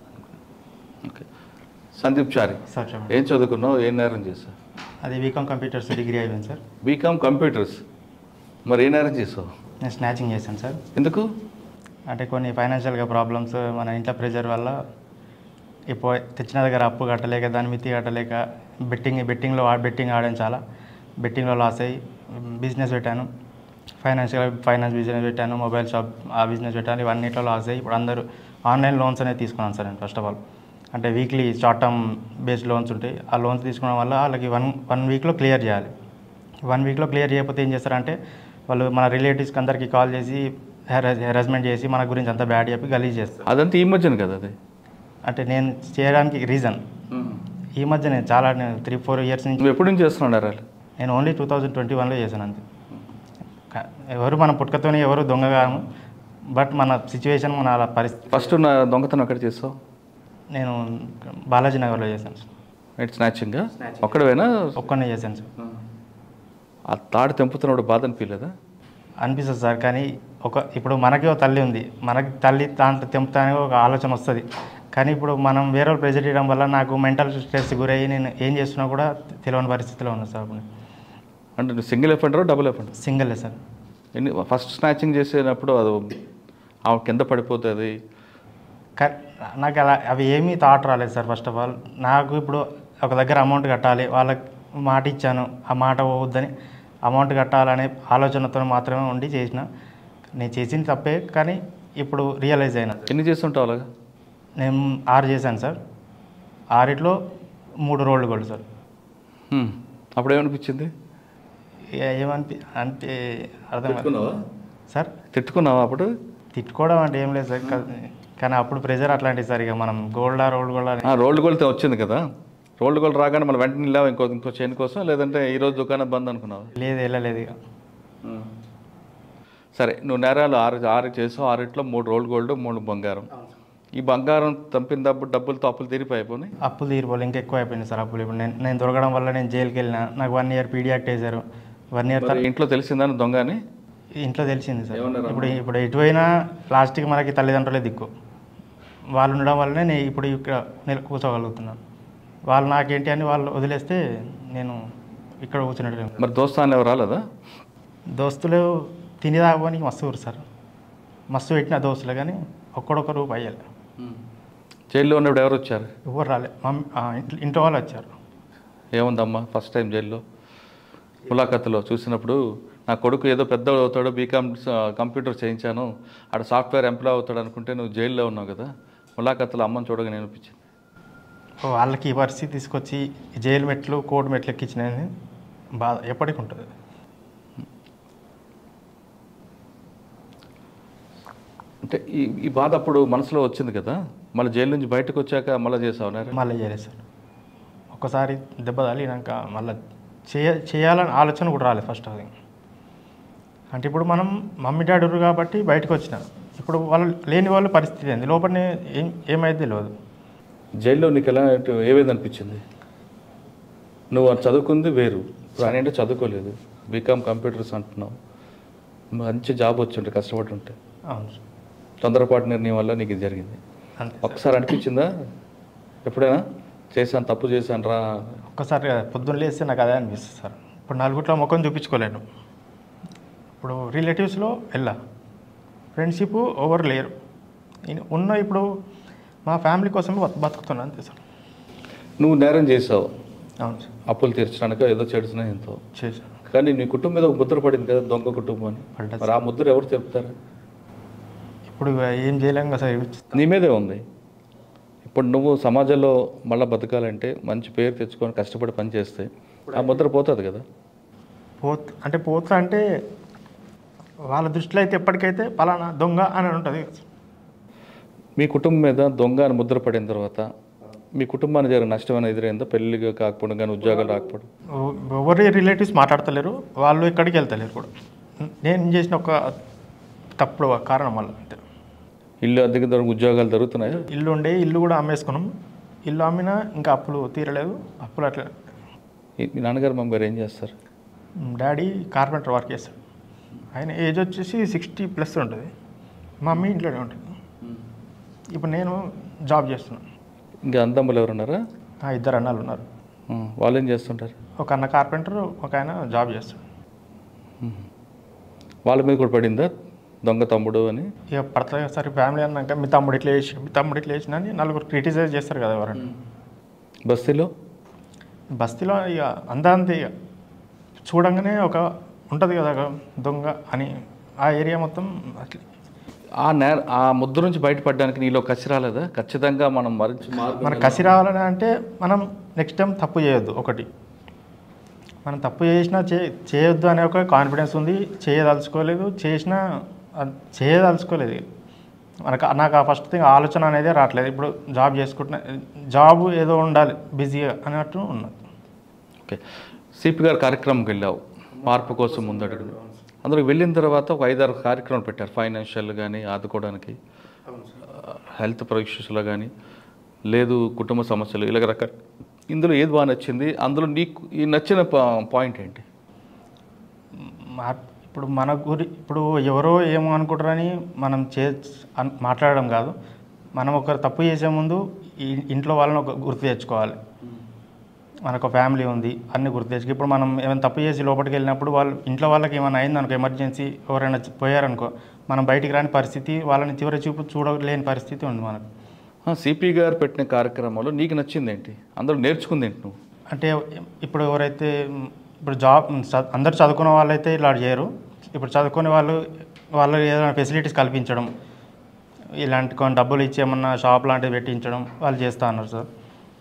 ఓకే సందీప్ చారి సార్ చెప్పండి ఏం చదువుకున్నావు ఏం నేరం చేసావు అది బీకామ్ కంప్యూటర్స్ డిగ్రీ అయిపోయింది సార్ బీకామ్ కంప్యూటర్స్ మరి ఏ నేరం చేసావు నేను స్నాచింగ్ చేశాను సార్ ఎందుకు అంటే కొన్ని ఫైనాన్షియల్గా ప్రాబ్లమ్స్ మన ఇంట్లో ప్రెషర్ వల్ల ఇప్పుడు తెచ్చిన దగ్గర అప్పు కట్టలేక దాని మితి కట్టలేక బెట్టింగ్ బెట్టింగ్లో బెట్టింగ్ ఆడాను చాలా బెట్టింగ్లో లాస్ అయ్యి బిజినెస్ పెట్టాను ఫైనాన్షియల్ ఫైనాన్స్ బిజినెస్ పెట్టాను మొబైల్ షాప్ ఆ బిజినెస్ పెట్టాను ఇవన్నిట్లో లాస్ అయ్యి ఇప్పుడు అందరూ ఆన్లైన్ లోన్స్ అనేది తీసుకున్నాను సార్ నేను ఫస్ట్ ఆఫ్ ఆల్ అంటే weekly short term based loans ఉంటాయి ఆ లోన్స్ తీసుకోవడం వల్ల వాళ్ళకి వన్ వన్ వీక్లో క్లియర్ చేయాలి వన్ వీక్లో క్లియర్ చేయకపోతే ఏం చేస్తారంటే వాళ్ళు మన రిలేటివ్స్కి అందరికీ కాల్ చేసి హెరాస్మెంట్ చేసి మన గురించి అంతా బ్యాడ్ చెప్పి గలీజ్ చేస్తారు అదంతా ఈ మధ్యన కదా అది అంటే నేను చేయడానికి రీజన్ ఈ మధ్య నేను చాలా నేను త్రీ ఫోర్ ఇయర్స్ నుంచి నువ్వు ఎప్పటి నుంచి చేస్తున్నావు నేరాలు నేను ఓన్లీ టూ థౌజండ్ ట్వంటీ వన్లో చేశాను అంతే కా- ఎవరు మన పుట్టుకతోనే ఎవరు దొంగగాము బట్ మన సిచ్యువేషన్ మన అలా పరిస్థితి ఫస్ట్ నా దొంగతనం ఎక్కడ చేసావు నేను బాలాజీ నగర్లో చేశాను సార్ నైట్ స్నాచింగ్ ఒక్కడవేనా ఒక్కనే చేశాను సార్ ఆ తాడు తెంపుతున్నప్పుడు బాధ అనిపించలేదా అనిపిస్తుంది సార్ కానీ ఒక ఇప్పుడు మనకి ఒక తల్లి ఉంది మనకి తల్లి దాంట్లో తెంపుతానే ఒక ఆలోచన వస్తుంది కానీ ఇప్పుడు మనం వేరే వాళ్ళు ప్రెజర్ చేయడం వల్ల నాకు మెంటల్ స్ట్రెస్ గురయ్యి నేను ఏం చేస్తున్నా కూడా తెలియని పరిస్థితిలో ఉన్నా సార్ ఇప్పుడు అంటే నువ్వు సింగిల్ ఎఫెండరా డబుల్ ఎఫెండర్ సింగిల్ సార్ ఎన్ని ఫస్ట్ స్నాచింగ్ చేసేటప్పుడు అది ఆమె కింద పడిపోతుంది కా- నాకు అలా అవి ఏమీ థాట్ రాలేదు సార్ ఫస్ట్ ఆఫ్ ఆల్ నాకు ఇప్పుడు ఒక దగ్గర అమౌంట్ కట్టాలి వాళ్ళకి మాట ఇచ్చాను ఆ మాట పోవద్దని అమౌంట్ కట్టాలనే ఆలోచనతో మాత్రమే ఉండి చేసిన నేను చేసింది తప్పే కానీ ఇప్పుడు రియలైజ్ అయినా ఎన్ని చేస్తుంటావు అలాగా నేను ఆరు చేశాను సార్ ఆరిట్లో మూడు రోల్డ్ గోల్డ్ సార్ హ్మ్. అప్పుడు ఏమనిపించింది ఏ- ఏమనిపి అంటే అర్థం సార్ తిట్టుకున్నావా అప్పుడు తిట్టుకోవడం అంటే ఏం లేదు సార్ కా- కానీ అప్పుడు ప్రెజర్ అట్లాంటిది సార్ ఇక మనం గోల్డా రోల్డ్ గోల్డ్ అని రోల్డ్ గోల్డ్ వచ్చింది కదా రోల్డ్ గోల్డ్ రాగానే మళ్ళీ వెంటనే వెళ్ళావు ఇంకో ఇంకో చైన్ కోసం లేదంటే ఈరోజు దుకాణం బంద్ అనుకున్నావు లేదు వెళ్ళలేదు ఇక సరే నువ్వు నేరాలు ఆరు ఆరు చేసావు ఆరిట్లో మూడు రోల్డ్ గోల్డ్ మూడు బంగారం ఈ బంగారం తంపిన డబ్బు డబ్బులతో అప్పులు తీరిపోయిపోయి అప్పులు తీరిపోలే ఇంకా ఎక్కువ అయిపోయింది సార్ అప్పులు ఇప్పుడు నేను నేను దొరకడం వల్ల నేను జైలుకి వెళ్ళిన నాకు వన్ ఇయర్ పీడీ యాక్ట్ వేశారు వన్ ఇయర్ మరి ఇంట్లో తెలిసిందని దొంగ అని ఇంట్లో తెలిసింది సార్ ఇప్పుడు ఇప్పుడు ఎటువైనా లాస్ట్కి మనకి తల్లిదండ్రులే దిక్కు వాళ్ళు ఉండడం వల్లనే నేను ఇప్పుడు ఇక్కడ నిల కూర్చోగలుగుతున్నాను వాళ్ళు నాకేంటి అని వాళ్ళు వదిలేస్తే నేను ఇక్కడ కూర్చున్నట్టు మరి దోస్తాను ఎవరు రాలేదా దోస్తులు తిని తాగడానికి మస్తు ఊరు సార్ మస్తు పెట్టిన దోస్తులు కానీ ఒక్కడొక్క రూపాయి అయ్యాలి జైల్లో ఉన్నప్పుడు ఎవరు వచ్చారు ఎవరు రాలే మమ్మీ ఆ, ఇంట్లో ఇంట్లో వాళ్ళు వచ్చారు ఏముందమ్మా ఫస్ట్ టైం జైల్లో ములాఖత్తులో చూసినప్పుడు నా కొడుకు ఏదో పెద్ద అవుతాడు బీకామ్ కంప్యూటర్ చేయించాను ఆడ సాఫ్ట్వేర్ ఎంప్లాయ్ అవుతాడు అనుకుంటే నువ్వు జైల్లో ఉన్నావు కదా ములాఖత్తులో అమ్మని చూడగానే అనిపించింది వాళ్ళకి ఈ పరిస్థితి తీసుకొచ్చి జైలు మెట్లు కోర్టు మెట్లు ఎక్కించినది బాధ ఎప్పటికి ఉంటుంది అంటే ఈ ఈ బాధ అప్పుడు మనసులో వచ్చింది కదా మళ్ళీ జైలు నుంచి బయటకు వచ్చాక మళ్ళీ చేసావు నేరం? మళ్ళీ చేయలేదు సార్ ఒక్కసారి దెబ్బ తగిలినాక మళ్ళీ చేయ చేయాలని ఆలోచన కూడా రాలేదు ఫస్ట్ అది అంటే ఇప్పుడు మనం మమ్మీ డాడీ ఉన్నారు కాబట్టి బయటకు వచ్చిన ఇప్పుడు వాళ్ళు లేని వాళ్ళ పరిస్థితి ఏంది లోపలనే ఏం ఏమైంది తెలియదు జైల్లో నీకు ఎలా ఏవేది అనిపించింది నువ్వు అది చదువుకుంది వేరు ఇప్పుడు ఆయన ఏంటో చదువుకోలేదు బీకామ్ కంప్యూటర్స్ అంటున్నావు మంచి జాబ్ వచ్చి కష్టపడి ఉంటే అవును సార్ తొందరపాటు నిర్ణయం వల్ల నీకు ఇది జరిగింది అంతే ఒకసారి అనిపించిందా ఎప్పుడైనా చేశాను తప్పు చేశాను రా ఒక్కసారి పొద్దున్న లేస్తే నాకు అదే అనిపిస్తుంది సార్ ఇప్పుడు నలుగురిలో ముఖం చూపించుకోలేను ఇప్పుడు రిలేటివ్స్లో వెళ్ళా ఫ్రెండ్షిప్ ఎవరు లేరు నేను ఉన్న ఇప్పుడు మా ఫ్యామిలీ కోసం బతు- బతుకుతున్నాను అంతే సార్ నువ్వు నేరం చేసావు అవును సార్ అప్పులు తీర్చడానికి ఏదో చెడు స్నేహితుతో చేశాను కానీ నీ కుటుంబం మీద ఒక ముద్ర పడింది కదా దొంగ కుటుంబం అని పడ్డది. మరి ఆ ముద్ర ఎవరు చెప్తారు ఇప్పుడు ఏం చేయలేం కదా సార్ నీ మీదే ఉంది ఇప్పుడు నువ్వు సమాజంలో మళ్ళీ బతకాలంటే మంచి పేరు తెచ్చుకొని కష్టపడి పని చేస్తే ఆ ముద్ర పోతుంది కదా పోత్ అంటే పోతా అంటే వాళ్ళ దృష్టిలో అయితే ఎప్పటికైతే పలానా దొంగ అని ఉంటుంది మీ కుటుంబం మీద దొంగ అని ముద్ర పడిన తర్వాత మీ కుటుంబానికి జరిగిన నష్టమైన ఎదురైందా పెళ్ళిగా కాకపోవడం కానీ ఉద్యోగాలు రాకపోవడం ఎవరి రిలేటివ్స్ మాట్లాడతలేరు వాళ్ళు ఎక్కడికి వెళ్తలేరు కూడా నేను చేసిన ఒక తప్పుడు కారణం వల్ల అంతే ఇల్లు అద్దెకి దొరికి ఉద్యోగాలు దొరుకుతున్నాయా ఇల్లు ఉండే ఇల్లు కూడా అమ్మేసుకున్నాం ఇల్లు అమ్మినా ఇంకా అప్పులు తీరలేదు అప్పులు అట్లా ఈ- మీ నాన్నగారు మమ్మీ గారు ఏం చేస్తారు డాడీ కార్పెంటర్ వర్క్ చేస్తాడు ఆయన ఏజ్ వచ్చేసి సిక్స్టీ ప్లస్ ఉంటుంది మమ్మీ ఇంట్లోనే ఉంటుంది ఇప్పుడు నేను జాబ్ చేస్తున్నాను ఇంకా అందమ్మలు ఎవరున్నారా ఆ ఇద్దరు అన్నాలు ఉన్నారు ఆ, వాళ్ళు ఏం చేస్తుంటారు ఒక అన్న కార్పెంటర్ ఒక ఆయన జాబ్ చేస్తాడు వాళ్ళ మీద కూడా పడిందా దొంగ తమ్ముడు అని ఇక పడతాయి సరే ఫ్యామిలీ అన్నాక మీ తమ్ముడు ఇట్లా చేసి మీ తమ్ముడు ఇట్లా చేసిన అని నలుగురు క్రిటిసైజ్ చేస్తారు కదా ఎవరైనా బస్తీలో బస్తీలో ఇక అందా అంతే ఇక చూడంగానే ఒక ఉంటుంది కదా ఒక దొంగ అని ఆ ఏరియా మొత్తం అట్లా ఆ నేర ఆ ముద్ర నుంచి బయటపడడానికి నీలో కసి రాలేదా ఖచ్చితంగా మనం మరించి మార్గం మన కసి రావాలని అంటే మనం నెక్స్ట్ టైం తప్పు చేయొద్దు ఒకటి మనం తప్పు చేసినా చే చేయొద్దు అనే ఒక కాన్ఫిడెన్స్ ఉంది చేయదలుచుకోలేదు చేసినా అది చేయదలుచుకోలేదు మనకు నాకు ఆ ఫస్ట్ థింగ్ ఆలోచన అనేది రావట్లేదు ఇప్పుడు జాబ్ చేసుకుంటున్నా జాబ్ ఏదో ఉండాలి బిజీగా అన్నట్టు ఉన్నది ఓకే సిపి గారి కార్యక్రమంకి వెళ్ళావు మార్పు కోసం ముందడుగు అందులో వెళ్ళిన తర్వాత ఒక ఐదారు కార్యక్రమాలు పెట్టారు ఫైనాన్షియల్ కానీ ఆదుకోవడానికి హెల్త్ పరీక్షలో కానీ లేదు కుటుంబ సమస్యలు ఇలాగ రకాల ఇందులో ఏది బాగా నచ్చింది అందులో నీకు ఈ నచ్చిన పా- పాయింట్ ఏంటి మార్ ఇప్పుడు ఇప్పుడు మన గురి ఇప్పుడు ఎవరో ఏమో అనుకుంటారని మనం చే అన్- మాట్లాడడం కాదు మనం ఒకరు తప్పు చేసే ముందు ఈ ఇంట్లో వాళ్ళని ఒక గుర్తు తెచ్చుకోవాలి మనకు ఫ్యామిలీ ఉంది అన్ని గుర్తు తెచ్చుకో ఇప్పుడు మనం ఏమైనా తప్పు చేసి లోపలికి వెళ్ళినప్పుడు వాళ్ళు ఇంట్లో వాళ్ళకి ఏమైనా అయిందనుకో ఎమర్జెన్సీ ఎవరైనా చ- పోయారనుకో మనం బయటికి రాని పరిస్థితి వాళ్ళని చివరి చూపు చూడలేని పరిస్థితి ఉంది మనకు సిపి గారు పెట్టిన కార్యక్రమంలో నీకు నచ్చింది ఏంటి అందరూ నేర్చుకుంది ఏంటి నువ్వు అంటే ఇప్పుడు ఎవరైతే మ్, ఇప్పుడు జాబ్ చ- అందరు చదువుకున్న వాళ్ళైతే ఇలా చేయరు ఇప్పుడు చదువుకునే వాళ్ళు వాళ్ళు ఏదైనా ఫెసిలిటీస్ కల్పించడం ఇలాంటి కొన్ని డబ్బులు ఇచ్చి ఏమన్నా షాప్ లాంటివి పెట్టించడం వాళ్ళు చేస్తా అన్నారు సార్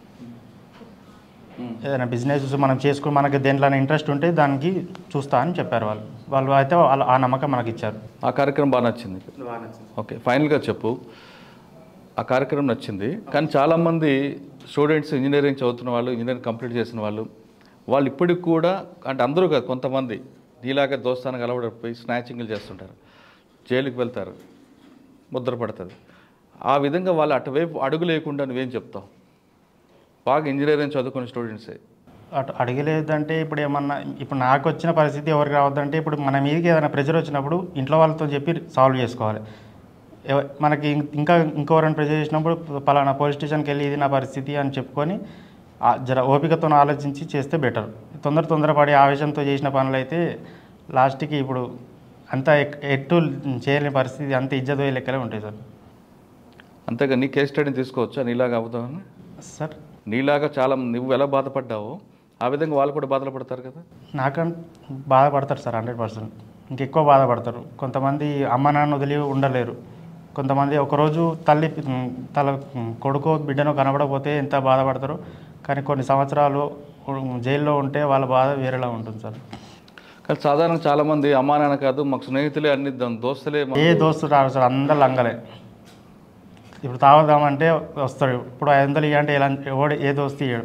ఏదైనా బిజినెస్ మనం చేసుకుని మనకి దేంట్లో ఇంట్రెస్ట్ ఉంటే దానికి చూస్తా అని చెప్పారు వాళ్ళు వాళ్ళు అయితే వాళ్ళ ఆ నమ్మకం మనకి ఇచ్చారు ఆ కార్యక్రమం బాగా నచ్చింది ఓకే ఫైనల్గా చెప్పు ఆ కార్యక్రమం నచ్చింది కానీ చాలామంది స్టూడెంట్స్ ఇంజనీరింగ్ చదువుతున్న వాళ్ళు ఇంజనీరింగ్ కంప్లీట్ చేసిన వాళ్ళు వాళ్ళు ఇప్పటికి కూడా అంటే అందరూ కాదు కొంతమంది నీలాగా దోస్తానికి అలవాడిపోయి స్నాచింగ్లు చేస్తుంటారు జైలుకి వెళ్తారు ముద్ర పడుతుంది ఆ విధంగా వాళ్ళు అటువైపు అడుగు లేకుండా నువ్వేం చెప్తావు బాగా ఇంజనీరింగ్ చదువుకున్న స్టూడెంట్సే అటు అడగలేదంటే ఇప్పుడు ఏమన్నా ఇప్పుడు నాకు వచ్చిన పరిస్థితి ఎవరికి రావద్దంటే ఇప్పుడు మన మీదకి ఏదైనా ప్రెషర్ వచ్చినప్పుడు ఇంట్లో వాళ్ళతో చెప్పి సాల్వ్ చేసుకోవాలి ఎవ- మనకి ఇం- ఇంకా ఇంకెవరైనా ప్రెషర్ చేసినప్పుడు పలానా పోలీస్ స్టేషన్కి వెళ్ళి ఇది నా పరిస్థితి అని చెప్పుకొని ఆ జర ఓపికతో ఆలోచించి చేస్తే బెటర్ తొందర తొందరపడి ఆవేశంతో చేసిన పనులు అయితే లాస్ట్కి ఇప్పుడు అంత ఎక్- ఎటు చేయలేని పరిస్థితి అంత ఇజ్జత్ పోయే లెక్కలే ఉంటాయి సార్ అంతేగా నీ కేస్ స్టడీని తీసుకోవచ్చా నీలాగా అవుతామని సార్ నీలాగా చాలా నువ్వు ఎలా బాధపడ్డావో ఆ విధంగా వాళ్ళు కూడా బాధలు పడతారు కదా నాకంటే బాధపడతారు సార్ హండ్రెడ్ పర్సెంట్ ఇంకెక్కువ బాధపడతారు కొంతమంది అమ్మ నాన్న వదిలి ఉండలేరు కొంతమంది ఒకరోజు తల్లి ఉమ్, తల ఉమ్, కొడుకో బిడ్డనో కనబడకపోతే ఎంత బాధపడతారు కానీ కొన్ని సంవత్సరాలు ఉమ్, జైల్లో ఉంటే వాళ్ళ బాధ వేరేలా ఉంటుంది సార్ కానీ సాధారణంగా చాలామంది అమ్మా నాన్న కాదు మాకు స్నేహితులే అన్ని దో- దోస్తులే మా- ఏ దోస్తు రాడు సార్ అందరు లంగలే ఇప్పుడు తాగుదామంటే వస్తాడు ఇప్పుడు ఐదు వందలు ఇవ్వంటే ఎలా ఎవడు ఏ దోస్తు ఇయ్యడు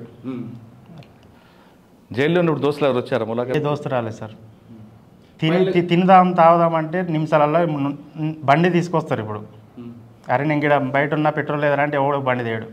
జైల్లో ఉన్నప్పుడు దోస్తులు ఎవరు వచ్చారు ఏ ములాఖా దోస్తు రాలేదు సార్ తిని తి- తిందాం తాగుదామంటే నిమిషాలలో ను- ను- బండి తీసుకొస్తారు ఇప్పుడు అరే నేను ఇక్కడ బయట ఉన్న పెట్రోల్ లేదంటే అంటే ఎవడు బండి తేడు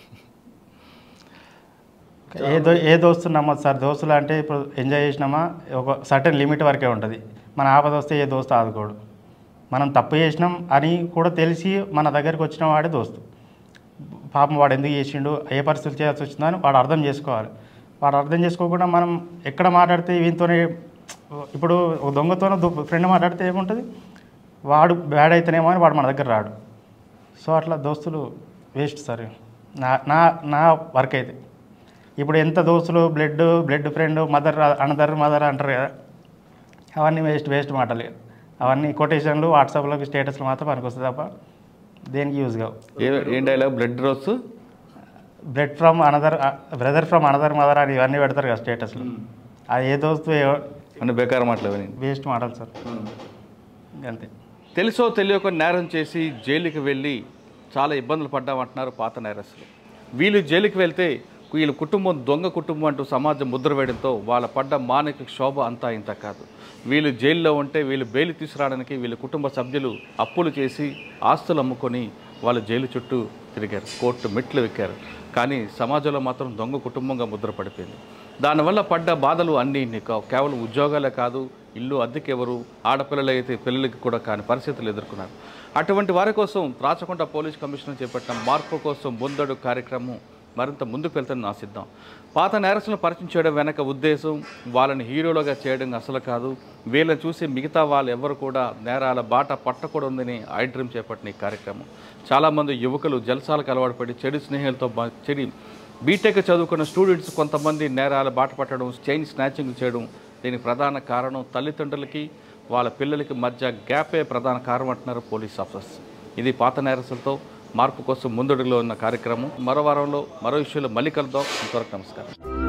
ఏ దో ఏ దోస్తు నమ్మదు సార్ దోస్తులు అంటే ఇప్పుడు ఎంజాయ్ చేసినామా ఒక సర్టెన్ లిమిట్ వరకే ఉంటుంది మన ఆపద వస్తే ఏ దోస్తు ఆదుకోడు మనం తప్పు చేసినాం అని కూడా తెలిసి మన దగ్గరికి వచ్చిన వాడే దోస్తు పాపం వాడు ఎందుకు చేసిండు ఏ పరిస్థితులు చేయాల్సి వచ్చిందో అని వాడు అర్థం చేసుకోవాలి వాడు అర్థం చేసుకోకుండా మనం ఎక్కడ మాట్లాడితే వీనితోనే ఇప్పుడు ఒక దొంగతోనో ఫ్రెండ్ మాట్లాడితే ఏముంటుంది వాడు బ్యాడ్ అయితేనేమో అని వాడు మన దగ్గర రాడు సో అట్లా దోస్తులు వేస్ట్ సార్ నా నా నా వర్క్ అయితే ఇప్పుడు ఎంత దోస్తులు blood blood friend mother another mother అంటారు కదా అవన్నీ వేస్ట్ వేస్ట్ మాటలు అవన్నీ కొటేషన్లు వాట్సాప్లో స్టేటస్లు మాత్రం పనికొస్తుంది తప్ప దేనికి యూజ్ కావు ఏ ఏం dialogue blood rose blood from another brother from another mother అని ఇవన్నీ పెడతారు కదా స్టేటస్లు అది ఏ దోస్తు అని బేకార మాటలు అవన్నీ వేస్ట్ మాటలు సార్ అంతే తెలుసో తెలియక నేరం చేసి జైలుకి వెళ్ళి చాలా ఇబ్బందులు పడ్డామంటున్నారు పాత నేరస్తులు వీళ్ళు జైలుకి వెళ్తే వీళ్ళ కుటుంబం దొంగ కుటుంబం అంటూ సమాజం ముద్ర వేయడంతో వాళ్ళ పడ్డ మానసిక శోభ అంతా ఇంత కాదు వీళ్ళు జైల్లో ఉంటే వీళ్ళు బెయిల్ తీసుకురావడానికి వీళ్ళ కుటుంబ సభ్యులు అప్పులు చేసి ఆస్తులు అమ్ముకొని వాళ్ళు జైలు చుట్టూ తిరిగారు కోర్టు మెట్లు ఎక్కారు కానీ సమాజంలో మాత్రం దొంగ కుటుంబంగా ముద్ర పడిపోయింది దానివల్ల పడ్డ బాధలు అన్నీ ఇన్ని కావు కేవలం ఉద్యోగాలే కాదు ఇల్లు అద్దెకెవరు ఆడపిల్లలు అయితే పిల్లలకి కూడా కాని పరిస్థితులు ఎదుర్కొన్నారు అటువంటి వారి కోసం రాచకొండ పోలీస్ కమిషనర్ చేపట్టిన మార్పు కోసం ముందడు కార్యక్రమం మరింత ముందుకు వెళ్తుందని ఆశిద్దాం పాత నేరస్తులను పరిచయం చేయడం వెనక ఉద్దేశం వాళ్ళని హీరోలుగా చేయడం అసలు కాదు వీళ్ళని చూసి మిగతా వాళ్ళు ఎవరు కూడా నేరాల బాట పట్టకూడదని ఐ డ్రీమ్ చేపట్టిన ఈ కార్యక్రమం చాలామంది యువకులు జలసాలకు అలవాటు పడి చెడు స్నేహాలతో బా- చెడి బీటెక్ చదువుకున్న స్టూడెంట్స్ కొంతమంది నేరాల బాట పట్టడం చైన్ స్నాచింగ్ చేయడం దీనికి ప్రధాన కారణం తల్లిదండ్రులకి వాళ్ళ పిల్లలకి మధ్య గ్యాపే ప్రధాన కారణం అంటున్నారు పోలీస్ ఆఫీసర్స్ ఇది పాత నేరస్తులతో మార్పు కోసం ముందడుగులో ఉన్న కార్యక్రమం మరో వారంలో మరో విషయంలో మళ్ళీ కలుద్దాం ఇంతవరకు నమస్కారం